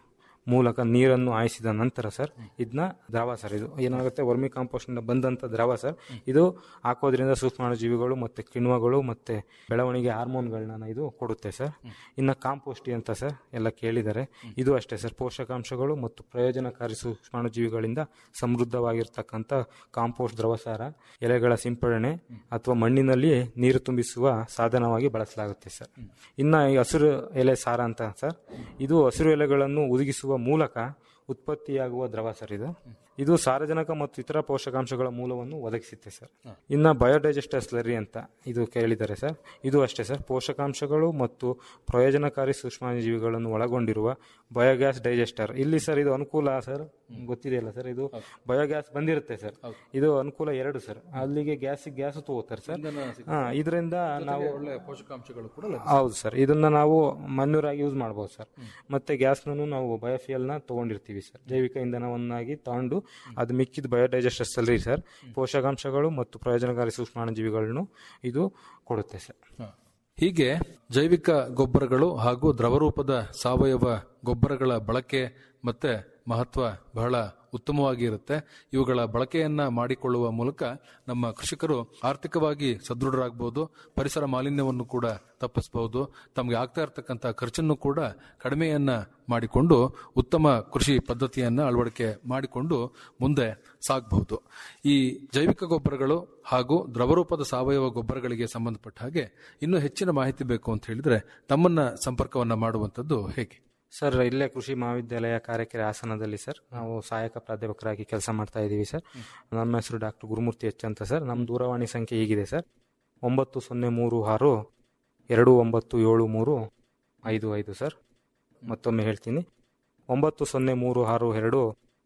ಮೂಲಕ ನೀರನ್ನು ಹಾಯಿಸಿದ ನಂತರ ಸರ್ ಇದನ್ನ ದ್ರವ ಸರ್ ಇದು ಏನಾಗುತ್ತೆ ವರ್ಮಿ ಕಾಂಪೋಸ್ಟ್ ಇಂದ ಬಂದಂತ ದ್ರವ ಸರ್ ಇದು ಹಾಕೋದ್ರಿಂದ ಸೂಕ್ಷ್ಮಾಣುಜೀವಿಗಳು ಮತ್ತೆ ಕಿಣ್ವಗಳು ಮತ್ತೆ ಬೆಳವಣಿಗೆ ಹಾರ್ಮೋನ್ಗಳನ್ನ ಇದು ಕೊಡುತ್ತೆ ಸರ್ ಇನ್ನ ಕಾಂಪೋಸ್ಟ್ ಅಂತ ಸರ್ ಎಲ್ಲ ಕೇಳಿದ್ದಾರೆ ಇದು ಅಷ್ಟೇ ಸರ್ ಪೋಷಕಾಂಶಗಳು ಮತ್ತು ಪ್ರಯೋಜನಕಾರಿ ಸೂಕ್ಷ್ಮಾಣುಜೀವಿಗಳಿಂದ ಸಮೃದ್ಧವಾಗಿರ್ತಕ್ಕಂಥ ಕಾಂಪೋಸ್ಟ್ ದ್ರವಸಾರ ಎಲೆಗಳ ಸಿಂಪಡಣೆ ಅಥವಾ ಮಣ್ಣಿನಲ್ಲಿ ನೀರು ತುಂಬಿಸುವ ಸಾಧನವಾಗಿ ಬಳಸಲಾಗುತ್ತೆ ಸರ್ ಇನ್ನ ಈ ಹಸಿರು ಎಲೆ ಸಾರ ಅಂತ ಸರ್ ಇದು ಹಸಿರು ಎಲೆಗಳನ್ನು ಒದಗಿಸುವ ಮೂಲಕ ಉತ್ಪತ್ತಿಯಾಗುವ ದ್ರವ ಸರ್ ಇದು ಇದು ಸಾರಜನಕ ಮತ್ತು ಇತರ ಪೋಷಕಾಂಶಗಳ ಮೂಲವನ್ನು ಒದಗಿಸುತ್ತೆ ಸರ್ ಇನ್ನ ಬಯೋಡೈಜೆಸ್ಟರ್ ಸ್ಲರಿ ಅಂತ ಇದು ಕೇಳಿದ್ದಾರೆ ಸರ್ ಇದು ಅಷ್ಟೇ ಸರ್ ಪೋಷಕಾಂಶಗಳು ಮತ್ತು ಪ್ರಯೋಜನಕಾರಿ ಸೂಕ್ಷ್ಮಜೀವಿಗಳನ್ನು ಒಳಗೊಂಡಿರುವ ಬಯೋಗ್ಯಾಸ್ ಡೈಜೆಸ್ಟರ್ ಇಲ್ಲಿ ಸರ್ ಇದು ಅನುಕೂಲ ಸರ್ ಗೊತ್ತಿದೆಯಲ್ಲ ಸರ್ ಇದು ಬಯೋಗ್ಯಾಸ್ ಬಂದಿರುತ್ತೆ ಸರ್ ಇದು ಅನುಕೂಲ ಎರಡು ಸರ್ ಅಲ್ಲಿಗೆ ಗ್ಯಾಸ್ ಗ್ಯಾಸ್ ತಗೋತಾರೆ ಸರ್ ಹಾ ಇದರಿಂದ ನಾವು ಒಳ್ಳೆ ಪೋಷಕಾಂಶಗಳು ಕೂಡ ಹೌದು ಸರ್ ಇದನ್ನ ನಾವು ಮನ್ಯೂರಾಗಿ ಯೂಸ್ ಮಾಡ್ಬೋದು ಸರ್ ಮತ್ತೆ ಗ್ಯಾಸ್ನೂ ನಾವು ಬಯೋಫಿಯಲ್ ನ ತಗೊಂಡಿರ್ತೀವಿ ಸರ್ ಜೈವಿಕ ಇಂಧನವನ್ನಾಗಿ ತಗೊಂಡು ಅದು ಮಿಕ್ಕಿದ ಬಯೋಡೈಜೆಸ್ಟರ್ ಸಲ್ರಿ ಸರ್ ಪೋಷಕಾಂಶಗಳು ಮತ್ತು ಪ್ರಯೋಜನಕಾರಿ ಸೂಕ್ಷ್ಮಾಣುಜೀವಿಗಳನ್ನು ಇದು ಕೊಡುತ್ತೆ ಸರ್ ಹೀಗೆ ಜೈವಿಕ ಗೊಬ್ಬರಗಳು ಹಾಗೂ ದ್ರವರೂಪದ ಸಾವಯವ ಗೊಬ್ಬರಗಳ ಬಳಕೆ ಮತ್ತೆ ಮಹತ್ವ ಬಹಳ ಉತ್ತಮವಾಗಿ ಇರುತ್ತೆ ಇವುಗಳ ಬಳಕೆಯನ್ನ ಮಾಡಿಕೊಳ್ಳುವ ಮೂಲಕ ನಮ್ಮ ಕೃಷಿಕರು ಆರ್ಥಿಕವಾಗಿ ಸದೃಢರಾಗಬಹುದು ಪರಿಸರ ಮಾಲಿನ್ಯವನ್ನು ಕೂಡ ತಪ್ಪಿಸಬಹುದು ತಮಗೆ ಆಗ್ತಾ ಇರತಕ್ಕಂಥ ಖರ್ಚನ್ನು ಕೂಡ ಕಡಿಮೆಯನ್ನ ಮಾಡಿಕೊಂಡು ಉತ್ತಮ ಕೃಷಿ ಪದ್ಧತಿಯನ್ನ ಅಳವಡಿಕೆ ಮಾಡಿಕೊಂಡು ಮುಂದೆ ಸಾಗಬಹುದು ಈ ಜೈವಿಕ ಗೊಬ್ಬರಗಳು ಹಾಗೂ ದ್ರವರೂಪದ ಸಾವಯವ ಗೊಬ್ಬರಗಳಿಗೆ ಸಂಬಂಧಪಟ್ಟ ಹಾಗೆ ಇನ್ನೂ ಹೆಚ್ಚಿನ ಮಾಹಿತಿ ಬೇಕು ಅಂತ ಹೇಳಿದ್ರೆ ತಮ್ಮನ್ನ ಸಂಪರ್ಕವನ್ನ ಮಾಡುವಂತದ್ದು ಹೇಗೆ ಸರ್ ಇಲ್ಲೇ ಕೃಷಿ ಮಹಾವಿದ್ಯಾಲಯ ಕಾರ್ಯಕೆರೆ ಹಾಸನದಲ್ಲಿ ಸರ್ ನಾವು ಸಹಾಯಕ ಪ್ರಾಧ್ಯಾಪಕರಾಗಿ ಕೆಲಸ ಮಾಡ್ತಾ ಇದ್ದೀವಿ ಸರ್ ನಮ್ಮ ಹೆಸರು ಡಾಕ್ಟರ್ ಗುರುಮೂರ್ತಿ ಎಚ್ ಅಂತ ಸರ್ ನಮ್ಮ ದೂರವಾಣಿ ಸಂಖ್ಯೆ ಹೀಗಿದೆ ಸರ್ ಒಂಬತ್ತು ಸೊನ್ನೆ ಮೂರು ಆರು ಎರಡು ಒಂಬತ್ತು ಏಳು ಮೂರು ಐದು ಐದು ಸರ್ ಮತ್ತೊಮ್ಮೆ ಹೇಳ್ತೀನಿ ಒಂಬತ್ತು ಸೊನ್ನೆ ಮೂರು ಆರು ಎರಡು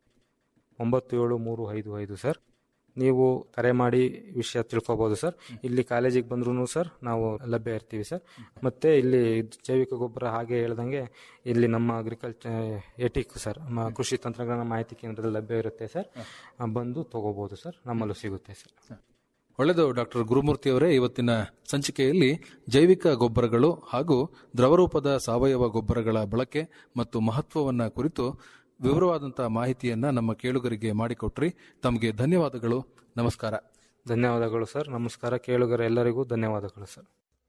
ಒಂಬತ್ತು ಏಳು ಮೂರು ಐದು ಐದು ಸರ್ ನೀವು ಕರೆ ಮಾಡಿ ವಿಷಯ ತಿಳ್ಕೊಬೋದು ಸರ್ ಇಲ್ಲಿ ಕಾಲೇಜಿಗೆ ಬಂದ್ರೂ ಸರ್ ನಾವು ಲಭ್ಯ ಇರ್ತೀವಿ ಸರ್ ಮತ್ತೆ ಇಲ್ಲಿ ಜೈವಿಕ ಗೊಬ್ಬರ ಹಾಗೆ ಹೇಳ್ದಂಗೆ ಇಲ್ಲಿ ನಮ್ಮ ಅಗ್ರಿಕಲ್ಚರ್ ಎಟಿಕ್ ಸರ್ ನಮ್ಮ ಕೃಷಿ ತಂತ್ರಜ್ಞಾನ ಮಾಹಿತಿ ಕೇಂದ್ರದಲ್ಲಿ ಲಭ್ಯ ಇರುತ್ತೆ ಸರ್ ಆ, ಬಂದು ತಗೋಬಹುದು ಸರ್ ನಮ್ಮಲ್ಲೂ ಸಿಗುತ್ತೆ ಸರ್ ಒಳ್ಳೆಯದು ಡಾಕ್ಟರ್ ಗುರುಮೂರ್ತಿ ಅವರೇ ಇವತ್ತಿನ ಸಂಚಿಕೆಯಲ್ಲಿ ಜೈವಿಕ ಗೊಬ್ಬರಗಳು ಹಾಗೂ ದ್ರವರೂಪದ ಸಾವಯವ ಗೊಬ್ಬರಗಳ ಬಳಕೆ ಮತ್ತು ಮಹತ್ವವನ್ನ ಕುರಿತು ವಿವರವಾದಂತಹ ಮಾಹಿತಿಯನ್ನ ನಮ್ಮ ಕೇಳುಗರಿಗೆ ಮಾಡಿಕೊಟ್ರಿ ತಮಗೆ ಧನ್ಯವಾದಗಳು ನಮಸ್ಕಾರ ಧನ್ಯವಾದಗಳು ಸರ್ ನಮಸ್ಕಾರ ಕೇಳುಗರ ಎಲ್ಲರಿಗೂ ಧನ್ಯವಾದಗಳು ಸರ್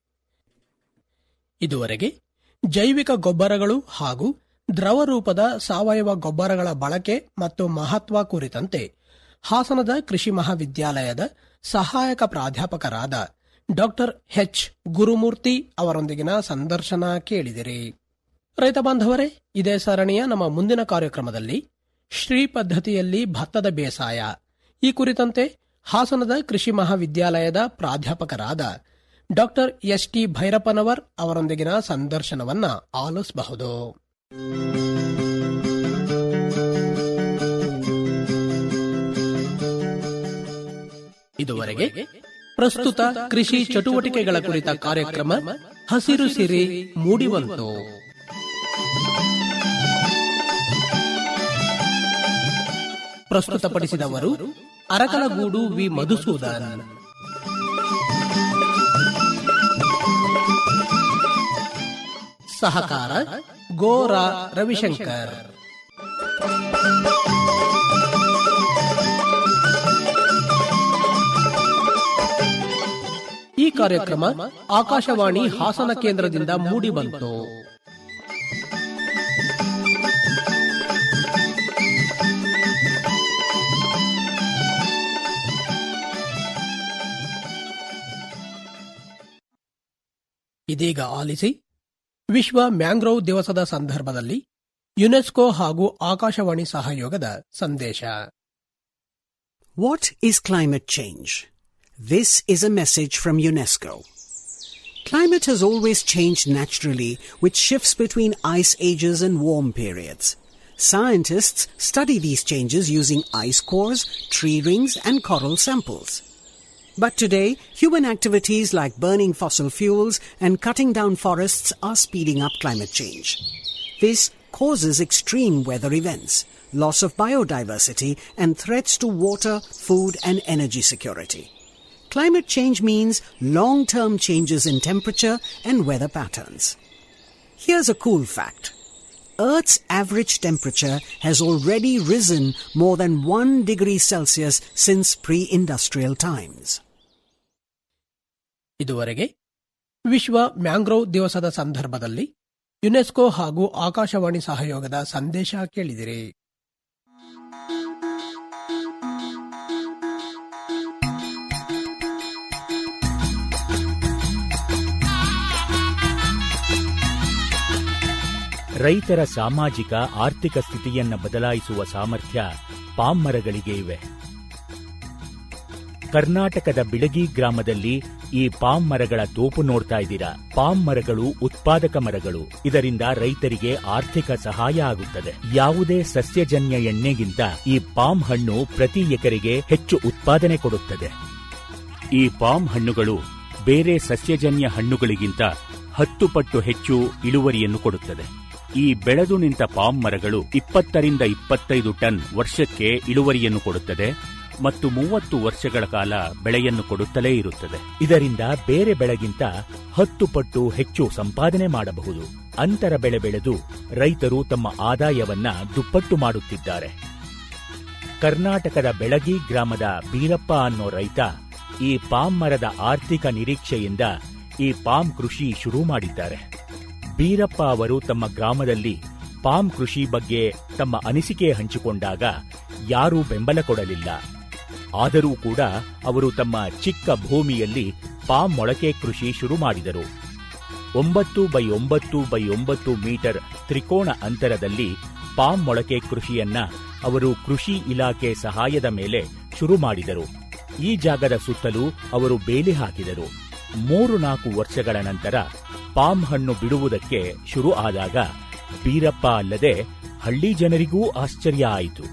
ಇದುವರೆಗೆ ಜೈವಿಕ ಗೊಬ್ಬರಗಳು ಹಾಗೂ ದ್ರವ ರೂಪದ ಸಾವಯವ ಗೊಬ್ಬರಗಳ ಬಳಕೆ ಮತ್ತು ಮಹತ್ವ ಕುರಿತಂತೆ ಹಾಸನದ ಕೃಷಿ ಮಹಾವಿದ್ಯಾಲಯದ ಸಹಾಯಕ ಪ್ರಾಧ್ಯಾಪಕರಾದ ಡಾಕ್ಟರ್ ಎಚ್ ಗುರುಮೂರ್ತಿ ಅವರೊಂದಿಗಿನ ಸಂದರ್ಶನ ಕೇಳಿದಿರಿ ರೈತ ಬಾಂಧವರೇ ಇದೇ ಸರಣಿಯ ನಮ್ಮ ಮುಂದಿನ ಕಾರ್ಯಕ್ರಮದಲ್ಲಿ ಶ್ರೀ ಪದ್ಧತಿಯಲ್ಲಿ ಭತ್ತದ ಬೇಸಾಯ ಈ ಕುರಿತಂತೆ ಹಾಸನದ ಕೃಷಿ ಮಹಾವಿದ್ಯಾಲಯದ ಪ್ರಾಧ್ಯಾಪಕರಾದ ಡಾಕ್ಟರ್ ಎಸ್ ಟಿ ಭೈರಪ್ಪನವರ್ ಅವರೊಂದಿಗಿನ ಸಂದರ್ಶನವನ್ನ ಆಲಿಸಬಹುದು ಇದುವರೆಗೆ ಪ್ರಸ್ತುತ ಕೃಷಿ ಚಟುವಟಿಕೆಗಳ ಕುರಿತ ಕಾರ್ಯಕ್ರಮ ಹಸಿರು ಸಿರಿ ಮೂಡಿವಂತು ಪ್ರಸ್ತುತಪಡಿಸಿದವರು ಅರಕಲಗೂಡು ವಿ ಮಧುಸೂದನ್ ಸಹಕಾರ ಗೋರಾ ರವಿಶಂಕರ್ ಈ ಕಾರ್ಯಕ್ರಮ ಆಕಾಶವಾಣಿ ಹಾಸನ ಕೇಂದ್ರದಿಂದ ಮೂಡಿಬಂತು ಇದೀಗ ಆಲಿಸಿ ವಿಶ್ವ ಮ್ಯಾಂಗ್ರೋವ್ ದಿವಸದ ಸಂದರ್ಭದಲ್ಲಿ ಯುನೆಸ್ಕೋ ಹಾಗೂ ಆಕಾಶವಾಣಿ ಸಹಯೋಗದ ಸಂದೇಶ What is climate change? This is a message from UNESCO. Climate has always changed naturally with shifts between ice ages and warm periods. Scientists study these changes using ice cores, tree rings, and coral samples. But today, human activities like burning fossil fuels and cutting down forests are speeding up climate change. This causes extreme weather events, loss of biodiversity, and threats to water, food, and energy security. Climate change means long term changes in temperature and weather patterns. Here's a cool fact Earth's average temperature has already risen more than 1 degree Celsius since pre-industrial times. ಇದುವರೆಗೆ ವಿಶ್ವ ಮ್ಯಾಂಗ್ರೋವ್ ದಿವಸದ ಸಂದರ್ಭದಲ್ಲಿ ಯುನೆಸ್ಕೋ ಹಾಗೂ ಆಕಾಶವಾಣಿ ಸಹಯೋಗದ ಸಂದೇಶ ಕೇಳಿದಿರಿ ರೈತರ ಸಾಮಾಜಿಕ ಆರ್ಥಿಕ ಸ್ಥಿತಿಯನ್ನ ಬದಲಾಯಿಸುವ ಸಾಮರ್ಥ್ಯ ಪಾಮ್ ಮರಗಳಿಗೆ ಇವೆ ಕರ್ನಾಟಕದ ಬಿಳಗಿ ಗ್ರಾಮದಲ್ಲಿ ಈ ಪಾಮ್ ಮರಗಳ ತೋಪು ನೋಡ್ತಾ ಇದ್ದೀರಾ ಪಾಮ್ ಮರಗಳು ಉತ್ಪಾದಕ ಮರಗಳು ಇದರಿಂದ ರೈತರಿಗೆ ಆರ್ಥಿಕ ಸಹಾಯ ಆಗುತ್ತದೆ ಯಾವುದೇ ಸಸ್ಯಜನ್ಯ ಎಣ್ಣೆಗಿಂತ ಈ ಪಾಮ್ ಹಣ್ಣು ಪ್ರತಿ ಎಕರೆಗೆ ಹೆಚ್ಚು ಉತ್ಪಾದನೆ ಕೊಡುತ್ತದೆ ಈ ಪಾಮ್ ಹಣ್ಣುಗಳು ಬೇರೆ ಸಸ್ಯಜನ್ಯ ಹಣ್ಣುಗಳಿಗಿಂತ ಹತ್ತು ಪಟ್ಟು ಹೆಚ್ಚು ಇಳುವರಿಯನ್ನು ಕೊಡುತ್ತದೆ ಈ ಬೆಳೆದು ನಿಂತ ಪಾಮ್ ಮರಗಳು ಇಪ್ಪತ್ತರಿಂದ ಇಪ್ಪತ್ತೈದು ಟನ್ ವರ್ಷಕ್ಕೆ ಇಳುವರಿಯನ್ನು ಕೊಡುತ್ತದೆ ಮತ್ತು ಮೂವತ್ತು ವರ್ಷಗಳ ಕಾಲ ಬೆಳೆಯನ್ನು ಕೊಡುತ್ತಲೇ ಇರುತ್ತದೆ ಇದರಿಂದ ಬೇರೆ ಬೆಳೆಗಿಂತ ಹತ್ತು ಪಟ್ಟು ಹೆಚ್ಚು ಸಂಪಾದನೆ ಮಾಡಬಹುದು ಅಂತರ ಬೆಳೆ ಬೆಳೆದು ರೈತರು ತಮ್ಮ ಆದಾಯವನ್ನ ದುಪ್ಪಟ್ಟು ಮಾಡುತ್ತಿದ್ದಾರೆ ಕರ್ನಾಟಕದ ಬೆಳಗಿ ಗ್ರಾಮದ ಬೀರಪ್ಪ ಅನ್ನೋ ರೈತ ಈ ಪಾಮ್ ಮರದ ಆರ್ಥಿಕ ನಿರೀಕ್ಷೆಯಿಂದ ಈ ಪಾಮ್ ಕೃಷಿ ಶುರು ಮಾಡಿದ್ದಾರೆ ಬೀರಪ್ಪ ಅವರು ತಮ್ಮ ಗ್ರಾಮದಲ್ಲಿ ಪಾಮ್ ಕೃಷಿ ಬಗ್ಗೆ ತಮ್ಮ ಅನಿಸಿಕೆ ಹಂಚಿಕೊಂಡಾಗ ಯಾರೂ ಬೆಂಬಲ ಕೊಡಲಿಲ್ಲ ಆದರೂ ಕೂಡ ಅವರು ತಮ್ಮ ಚಿಕ್ಕ ಭೂಮಿಯಲ್ಲಿ ಪಾಮ್ ಮೊಳಕೆ ಕೃಷಿ ಶುರು ಮಾಡಿದರು ಒಂಬತ್ತು ಬೈ ಒಂಬತ್ತು ಬೈ ಒಂಬತ್ತು ಮೀಟರ್ ತ್ರಿಕೋಣ ಅಂತರದಲ್ಲಿ ಪಾಮ್ ಮೊಳಕೆ ಕೃಷಿಯನ್ನ ಅವರು ಕೃಷಿ ಇಲಾಖೆ ಸಹಾಯದ ಮೇಲೆ ಶುರು ಮಾಡಿದರು ಈ ಜಾಗದ ಸುತ್ತಲೂ ಅವರು ಬೇಲಿ ಹಾಕಿದರು ಮೂರು ನಾಲ್ಕು ವರ್ಷಗಳ ನಂತರ ಪಾಮ್ ಹಣ್ಣು ಬಿಡುವುದಕ್ಕೆ ಶುರು ಆದಾಗ ಬೀರಪ್ಪ ಅಲ್ಲದೆ ಹಳ್ಳಿ ಜನರಿಗೂ ಆಶ್ಚರ್ಯ ಆಯಿತು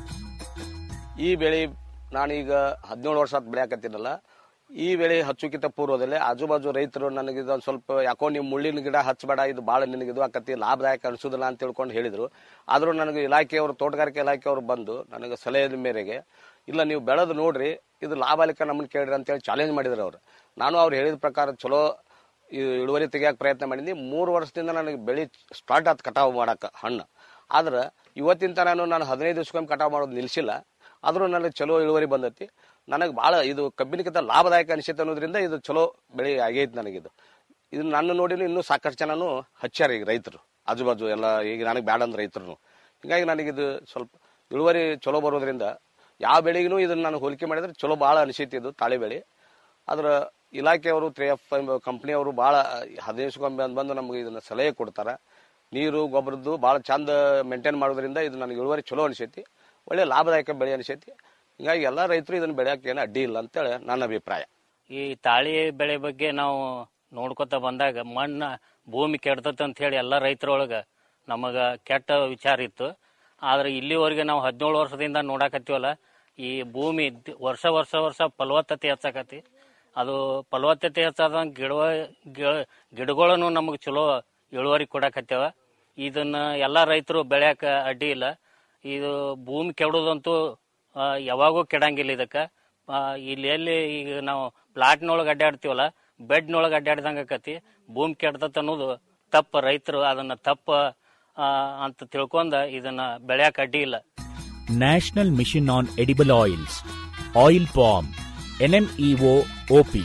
ಈ ಬೆಳೆ ನಾನೀಗ ಹದಿನೇಳು ವರ್ಷ ಆತ್ ಬೆಳೆಯಕತ್ತೀನಲ್ಲ ಈ ಬೆಳೆ ಹಚ್ಚುಕಿತ ಪೂರ್ವದಲ್ಲೇ ಆಜು ಬಾಜು ರೈತರು ನನಗೆ ಇದೊಂದು ಸ್ವಲ್ಪ ಯಾಕೋ ನೀವು ಮುಳ್ಳಿನ ಗಿಡ ಹಚ್ಚಬೇಡ ಇದು ಭಾಳ ನಿನಗೆ ಇದು ಆಕತಿ ಲಾಭದಾಯಕ ಅನಿಸೋದಿಲ್ಲ ಅಂತ ತಿಳ್ಕೊಂಡು ಹೇಳಿದ್ರು ಆದರೂ ನನಗೆ ಇಲಾಖೆಯವರು ತೋಟಗಾರಿಕೆ ಇಲಾಖೆಯವರು ಬಂದು ನನಗೆ ಸಲಹೆಯ ಮೇರೆಗೆ ಇಲ್ಲ ನೀವು ಬೆಳೆದು ನೋಡ್ರಿ ಇದು ಲಾಭಾಲಿಕ ನಮ್ಮನ್ನು ಕೇಳ್ರಿ ಅಂತೇಳಿ ಚಾಲೆಂಜ್ ಮಾಡಿದ್ರು ಅವರು ನಾನು ಅವ್ರು ಹೇಳಿದ ಪ್ರಕಾರ ಚಲೋ ಈ ಇಳುವರಿ ತೆಗಿಯಕ್ಕೆ ಪ್ರಯತ್ನ ಮಾಡಿದ್ನಿ ಮೂರು ವರ್ಷದಿಂದ ನನಗೆ ಬೆಳೆ ಸ್ಟಾರ್ಟ್ ಆಯ್ತು ಕಟಾವು ಮಾಡಕ್ಕೆ ಹಣ್ಣು ಆದ್ರೆ ಇವತ್ತಿನ ತನಕ ನಾನು ಹದಿನೈದು ದಿವ್ಸಕ್ಕೊಮ್ಮೆ ಕಟಾವು ಮಾಡೋದು ನಿಲ್ಲಿಸಿಲ್ಲ ಆದರೂ ನನಗೆ ಚಲೋ ಇಳುವರಿ ಬಂದೈತಿ ನನಗೆ ಭಾಳ ಇದು ಕಬ್ಬಿನಕ್ಕಿಂತ ಲಾಭದಾಯಕ ಅನಿಸುತ್ತೆ ಅನ್ನೋದ್ರಿಂದ ಇದು ಚಲೋ ಬೆಳೆ ಆಗೈತಿ ನನಗಿದು ಇದು ನನ್ನ ನೋಡಿನೂ ಇನ್ನೂ ಸಾಕಷ್ಟು ಜನನು ಹಚ್ಚಾರ ಈಗ ರೈತರು ಆಜು ಬಾಜು ಎಲ್ಲ ಈಗ ನನಗೆ ಬ್ಯಾಡ ಅಂದ ರೈತರು ಹೀಗಾಗಿ ನನಗಿದು ಸ್ವಲ್ಪ ಇಳುವರಿ ಚಲೋ ಬರೋದ್ರಿಂದ ಯಾವ ಬೆಳೆಗೂ ಇದನ್ನು ನಾನು ಹೋಲಿಕೆ ಮಾಡಿದ್ರೆ ಚಲೋ ಭಾಳ ಅನಿಸೈತಿ ಇದು ತಾಳಿ ಬೆಳೆ ಆದ್ರೆ ಇಲಾಖೆಯವರು ತ್ರೀ ಎಫ್ ಕಂಪ್ನಿಯವರು ಭಾಳ ಹದಿನೈದು ಬಂದು ನಮಗೆ ಇದನ್ನು ಸಲಹೆ ಕೊಡ್ತಾರೆ ನೀರು ಗೊಬ್ಬರದ್ದು ಭಾಳ ಚಂದ ಮೇಂಟೈನ್ ಮಾಡೋದ್ರಿಂದ ಇದು ನನಗೆ ಇಳುವರಿ ಚಲೋ ಅನಿಸೈತಿ ಒಳ್ಳೆ ಲಾಭದಾಯಕ ಬೆಳೆ ಅನಿಸೈತಿ ಹಿಂಗಾಗಿ ಎಲ್ಲ ರೈತರು ಇದನ್ನು ಬೆಳೆಯಕ್ಕೆ ಏನು ಅಡ್ಡಿ ಇಲ್ಲ ಅಂತೇಳಿ ನನ್ನ ಅಭಿಪ್ರಾಯ ಈ ತಾಳಿ ಬೆಳೆ ಬಗ್ಗೆ ನಾವು ನೋಡ್ಕೊತ ಬಂದಾಗ ಮಣ್ಣ ಭೂಮಿ ಕೆಡ್ತತ್ ಅಂತ ಹೇಳಿ ಎಲ್ಲ ರೈತರೊಳಗ ನಮಗ ಕೆಟ್ಟ ವಿಚಾರ ಇತ್ತು ಆದ್ರೆ ಇಲ್ಲಿವರೆಗೆ ನಾವು ಹದಿನೇಳು ವರ್ಷದಿಂದ ನೋಡಾಕತ್ತೀವಲ್ಲ ಈ ಭೂಮಿ ದ್- ವರ್ಷ ವರ್ಷ ವರ್ಷ ಫಲವತ್ತತೆ ಹೆಚ್ಚಾಕತಿ ಅದು ಫಲವತ್ತತೆ ಹೆಚ್ಚಾದಂಗ ಗಿಡ ಗಿಡ- ಗಿಡಗಳನ್ನು ನಮಗೆ ಚಲೋ ಇಳುವರಿ ಕೊಡಾಕತ್ಯಾವ ಇದನ್ನ ಎಲ್ಲ ರೈತರು ಬೆಳ್ಯಾಕ ಅಡ್ಡಿ ಇಲ್ಲ ಇದು ಭೂಮಿ ಕೆಡೋದಂತೂ ಆ, ಯಾವಾಗೂ ಕೆಡಂಗಿಲ್ಲ ಇದಕ್ಕೆ ಇಲ್ಲಿ ಎಲ್ಲಿ ಈಗ ನಾವು ಪ್ಲಾಟ್ನೊಳಗೆ ಅಡ್ಡಾಡ್ತೀವಲ್ಲ ಬೆಡ್ನೊಳಗೆ ಅಡ್ಡಾಡ್ದಂಗೆ ಆಕತಿ ಭೂಮಿ ಕೆಡ್ತತ್ ಅನ್ನೋದು ತಪ್ಪ ರೈತರು ಅದನ್ನ ತಪ್ಪ ಆ, ಅಂತ ತಿಳ್ಕೊಂಡ ಇದನ್ನ ಬೆಳ್ಯಾಕ ಅಡ್ಡಿ ಇಲ್ಲ national mission on edible oils oil palm NMEO OP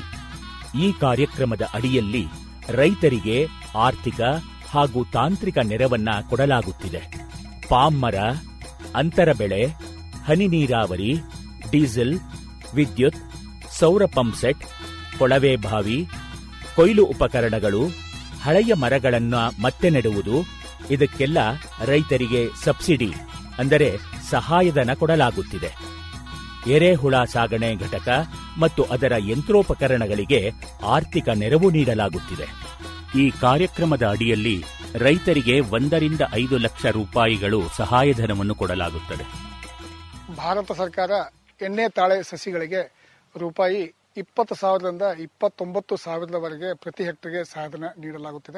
ಈ ಕಾರ್ಯಕ್ರಮದ ಅಡಿಯಲ್ಲಿ ರೈತರಿಗೆ ಆರ್ಥಿಕ ಹಾಗೂ ತಾಂತ್ರಿಕ ನೆರವನ್ನ ಕೊಡಲಾಗುತ್ತಿದೆ ಪಾಮ್ ಮರ ಅಂತರ ಬೆಳೆ ಹನಿ ನೀರಾವರಿ ಡೀಸೆಲ್ ವಿದ್ಯುತ್ ಸೌರ ಪಂಪ್ ಸೆಟ್ ಕೊಳವೆ ಬಾವಿ ಕೊಯ್ಲು ಉಪಕರಣಗಳು ಹಳೆಯ ಮರಗಳನ್ನ ಮತ್ತೆ ನೆಡುವುದು ಇದಕ್ಕೆಲ್ಲ ರೈತರಿಗೆ ಸಬ್ಸಿಡಿ ಅಂದರೆ ಸಹಾಯಧನ ಕೊಡಲಾಗುತ್ತಿದೆ ಎರೆಹುಳ ಸಾಗಣೆ ಘಟಕ ಮತ್ತು ಅದರ ಯಂತ್ರೋಪಕರಣಗಳಿಗೆ ಆರ್ಥಿಕ ನೆರವು ನೀಡಲಾಗುತ್ತಿದೆ ಈ ಕಾರ್ಯಕ್ರಮದ ಅಡಿಯಲ್ಲಿ ರೈತರಿಗೆ ಒಂದರಿಂದ ಐದು ಲಕ್ಷ ರೂಪಾಯಿಗಳು ಸಹಾಯಧನವನ್ನು ಕೊಡಲಾಗುತ್ತದೆ ಭಾರತ ಸರ್ಕಾರ ಎಣ್ಣೆ ತಾಳೆ ಸಸಿಗಳಿಗೆ ರೂಪಾಯಿ ಇಪ್ಪತ್ತು ಸಾವಿರದಿಂದ ಇಪ್ಪತ್ತೊಂಬತ್ತು ಸಾವಿರದವರೆಗೆ ಪ್ರತಿ ಹೆಕ್ಟರ್ಗೆ ಸಹಾಯಧನ ನೀಡಲಾಗುತ್ತಿದೆ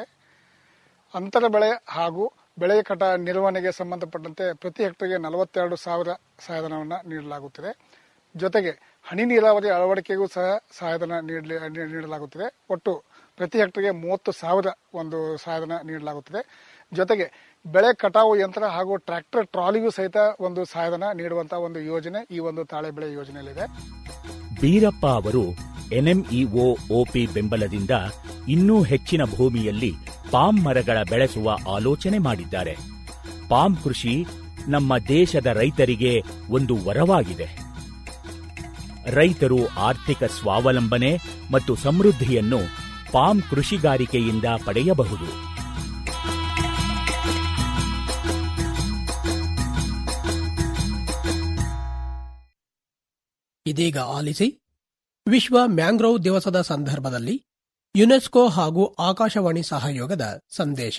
ಅಂತರ ಬೆಳೆ ಹಾಗೂ ಬೆಳೆ ಕಟ ನಿರ್ವಹಣೆಗೆ ಸಂಬಂಧಪಟ್ಟಂತೆ ಪ್ರತಿ ಹೆಕ್ಟರ್ಗೆ ನಲವತ್ತೆರಡು ಸಾವಿರ ಸಹಾಯಧನವನ್ನು ನೀಡಲಾಗುತ್ತಿದೆ ಜೊತೆಗೆ ಹನಿ ನೀರಾವರಿ ಅಳವಡಿಕೆಗೂ ಸಹ ಸಹಾಯಧನ ನೀಡಲಿ- ನೀಡಲಾಗುತ್ತಿದೆ ಒಟ್ಟು ಪ್ರತಿ ಹೆಕ್ಟರ್ಗೆ ಮೂವತ್ತು ಸಾವಿರ ಒಂದು ಸಹಾಯಧನ ನೀಡಲಾಗುತ್ತಿದೆ ಜೊತೆಗೆ ಬೆಳೆ ಕಟಾವು ಯಂತ್ರ ಹಾಗೂ ಟ್ರ್ಯಾಕ್ಟರ್ ಟ್ರಾಲಿಗೂ ಸಹಿತ ಒಂದು ಸಹಾಯಧನ ನೀಡುವಂತಹ ಒಂದು ಯೋಜನೆ ಈ ಒಂದು ತಾಳೆ ಬೆಳೆ ಯೋಜನೆಯಲ್ಲಿದೆ ಬೀರಪ್ಪ ಅವರು ಎನ್ಎಂಇಒ ಒಪಿ ಬೆಂಬಲದಿಂದ ಇನ್ನೂ ಹೆಚ್ಚಿನ ಭೂಮಿಯಲ್ಲಿ ಪಾಮ್ ಮರಗಳ ಬೆಳೆಸುವ ಆಲೋಚನೆ ಮಾಡಿದ್ದಾರೆ ಪಾಮ್ ಕೃಷಿ ನಮ್ಮ ದೇಶದ ರೈತರಿಗೆ ಒಂದು ವರವಾಗಿದೆ ರೈತರು ಆರ್ಥಿಕ ಸ್ವಾವಲಂಬನೆ ಮತ್ತು ಸಮೃದ್ಧಿಯನ್ನು ಪಾಮ್ ಕೃಷಿಗಾರಿಕೆಯಿಂದ ಪಡೆಯಬಹುದು ಇದೀಗ ಆಲಿಸಿ ವಿಶ್ವ ಮ್ಯಾಂಗ್ರೋವ್ ದಿವಸದ ಸಂದರ್ಭದಲ್ಲಿ ಯುನೆಸ್ಕೋ ಹಾಗೂ ಆಕಾಶವಾಣಿ ಸಹಯೋಗದ ಸಂದೇಶ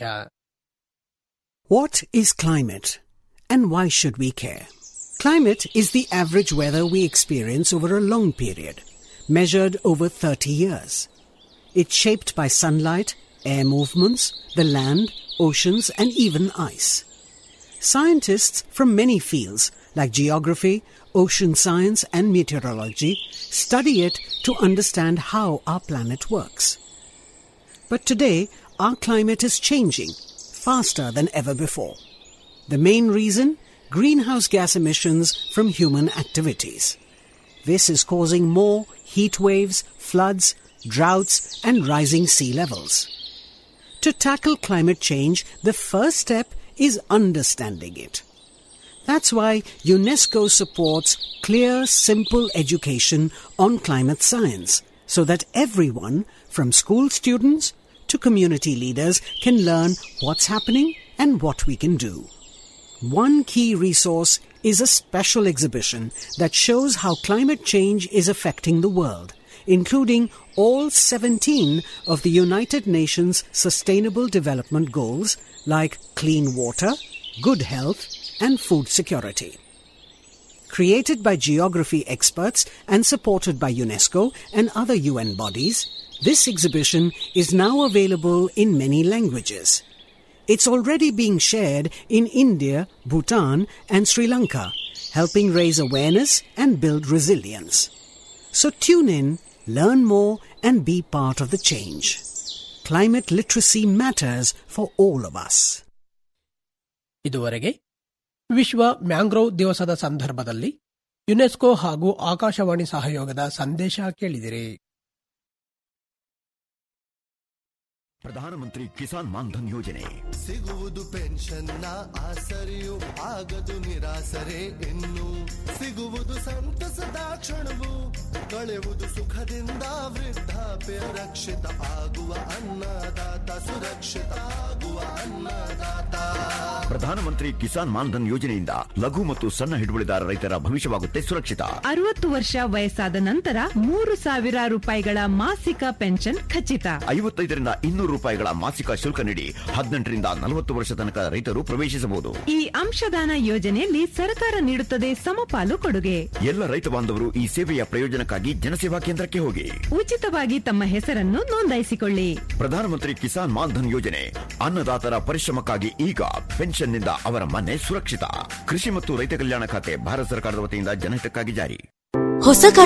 What is climate and why should we care? Climate is the average weather we experience over a long period, measured over 30 years. It's shaped by sunlight, air movements, the land, oceans, and even ice. Scientists from many fields, like geography, ocean science, and meteorology, study it to understand how our planet works. But today, our climate is changing faster than ever before. The main reason? Greenhouse gas emissions from human activities. This is causing more heat waves, floods, droughts, and rising sea levels. To tackle climate change, the first step is understanding it. That's why UNESCO supports clear, simple education on climate science so that everyone, from school students to community leaders, can learn what's happening and what we can do. One key resource is a special exhibition that shows how climate change is affecting the world, including all 17 of the United Nations Sustainable Development Goals like clean water, good health, and food security. Created by geography experts and supported by UNESCO and other UN bodies, this exhibition is now available in many languages. It's already being shared in India, Bhutan, and Sri Lanka, helping raise awareness and build resilience. So tune in, learn more, and be part of the change. Climate literacy matters for all of us. ಇದುವರೆಗೆ ವಿಶ್ವ ಮ್ಯಾಂಗ್ರೋವ್ ದಿವಸದ ಸಂದರ್ಭದಲ್ಲಿ ಯುನೆಸ್ಕೋ ಹಾಗೂ ಆಕಾಶವಾಣಿ ಸಹಯೋಗದ ಸಂದೇಶ ಕೇಳಿದಿರಿ ಪ್ರಧಾನಮಂತ್ರಿ ಕಿಸಾನ್ ಮಾನ್ಧನ್ ಯೋಜನೆ ಸಿಗುವುದು ಪೆನ್ಷನ್ನ ಆಸರೆಯು ಆಗದು ನಿರಾಸರೆ ಇನ್ನು ಸಿಗುವುದು ಸಂತಸದ ಕ್ಷಣವು ಕಳೆಯುವುದು ಸುಖದಿಂದ ವೃದ್ಧಾಪ್ಯ ರಕ್ಷಿತ ಆಗುವ ಅನ್ನದಾತ ಸುರಕ್ಷಿತ ಆಗುವ ಅನ್ನದಾತ ಪ್ರಧಾನಮಂತ್ರಿ ಕಿಸಾನ್ ಮಾನ್ಧನ್ ಯೋಜನೆಯಿಂದ ಲಘು ಮತ್ತು ಸಣ್ಣ ಹಿಡುವಳಿದಾರ ರೈತರ ಭವಿಷ್ಯವಾಗುತ್ತೆ ಸುರಕ್ಷಿತ ಅರವತ್ತು ವರ್ಷ ವಯಸ್ಸಾದ ನಂತರ ಮೂರು ಸಾವಿರ ರೂಪಾಯಿಗಳ ಮಾಸಿಕ ಪೆನ್ಷನ್ ಖಚಿತ ಐವತ್ತೈದರಿಂದ ಇನ್ನೂರು ರೂಪಾಯಿಗಳ ಮಾಸಿಕ ಶುಲ್ಕ ನೀಡಿ ಹದಿನೆಂಟರಿಂದ ನಲವತ್ತು ವರ್ಷ ತನಕ ರೈತರು ಪ್ರವೇಶಿಸಬಹುದು ಈ ಅಂಶದಾನ ಯೋಜನೆಯಲ್ಲಿ ಸರ್ಕಾರ ನೀಡುತ್ತದೆ ಸಮಪಾಲು ಕೊಡುಗೆ ಎಲ್ಲ ರೈತ ಬಾಂಧವರು ಈ ಸೇವೆಯ ಪ್ರಯೋಜನಕ್ಕಾಗಿ ಜನಸೇವಾ ಕೇಂದ್ರಕ್ಕೆ ಹೋಗಿ ಉಚಿತವಾಗಿ ತಮ್ಮ ಹೆಸರನ್ನು ನೋಂದಾಯಿಸಿಕೊಳ್ಳಿ ಪ್ರಧಾನಮಂತ್ರಿ ಕಿಸಾನ್ ಮಾನ್ಧನ್ ಯೋಜನೆ ಅನ್ನದಾತರ ಪರಿಶ್ರಮಕ್ಕಾಗಿ ಈಗ ಪೆನ್ಷನ್ನಿಂದ ಅವರ ಮನೆ ಸುರಕ್ಷಿತ ಕೃಷಿ ಮತ್ತು ರೈತ ಕಲ್ಯಾಣ ಖಾತೆ ಭಾರತ ಸರ್ಕಾರದ ವತಿಯಿಂದ ಜನಹಿತಕ್ಕಾಗಿ ಜಾರಿ ಹೊಸ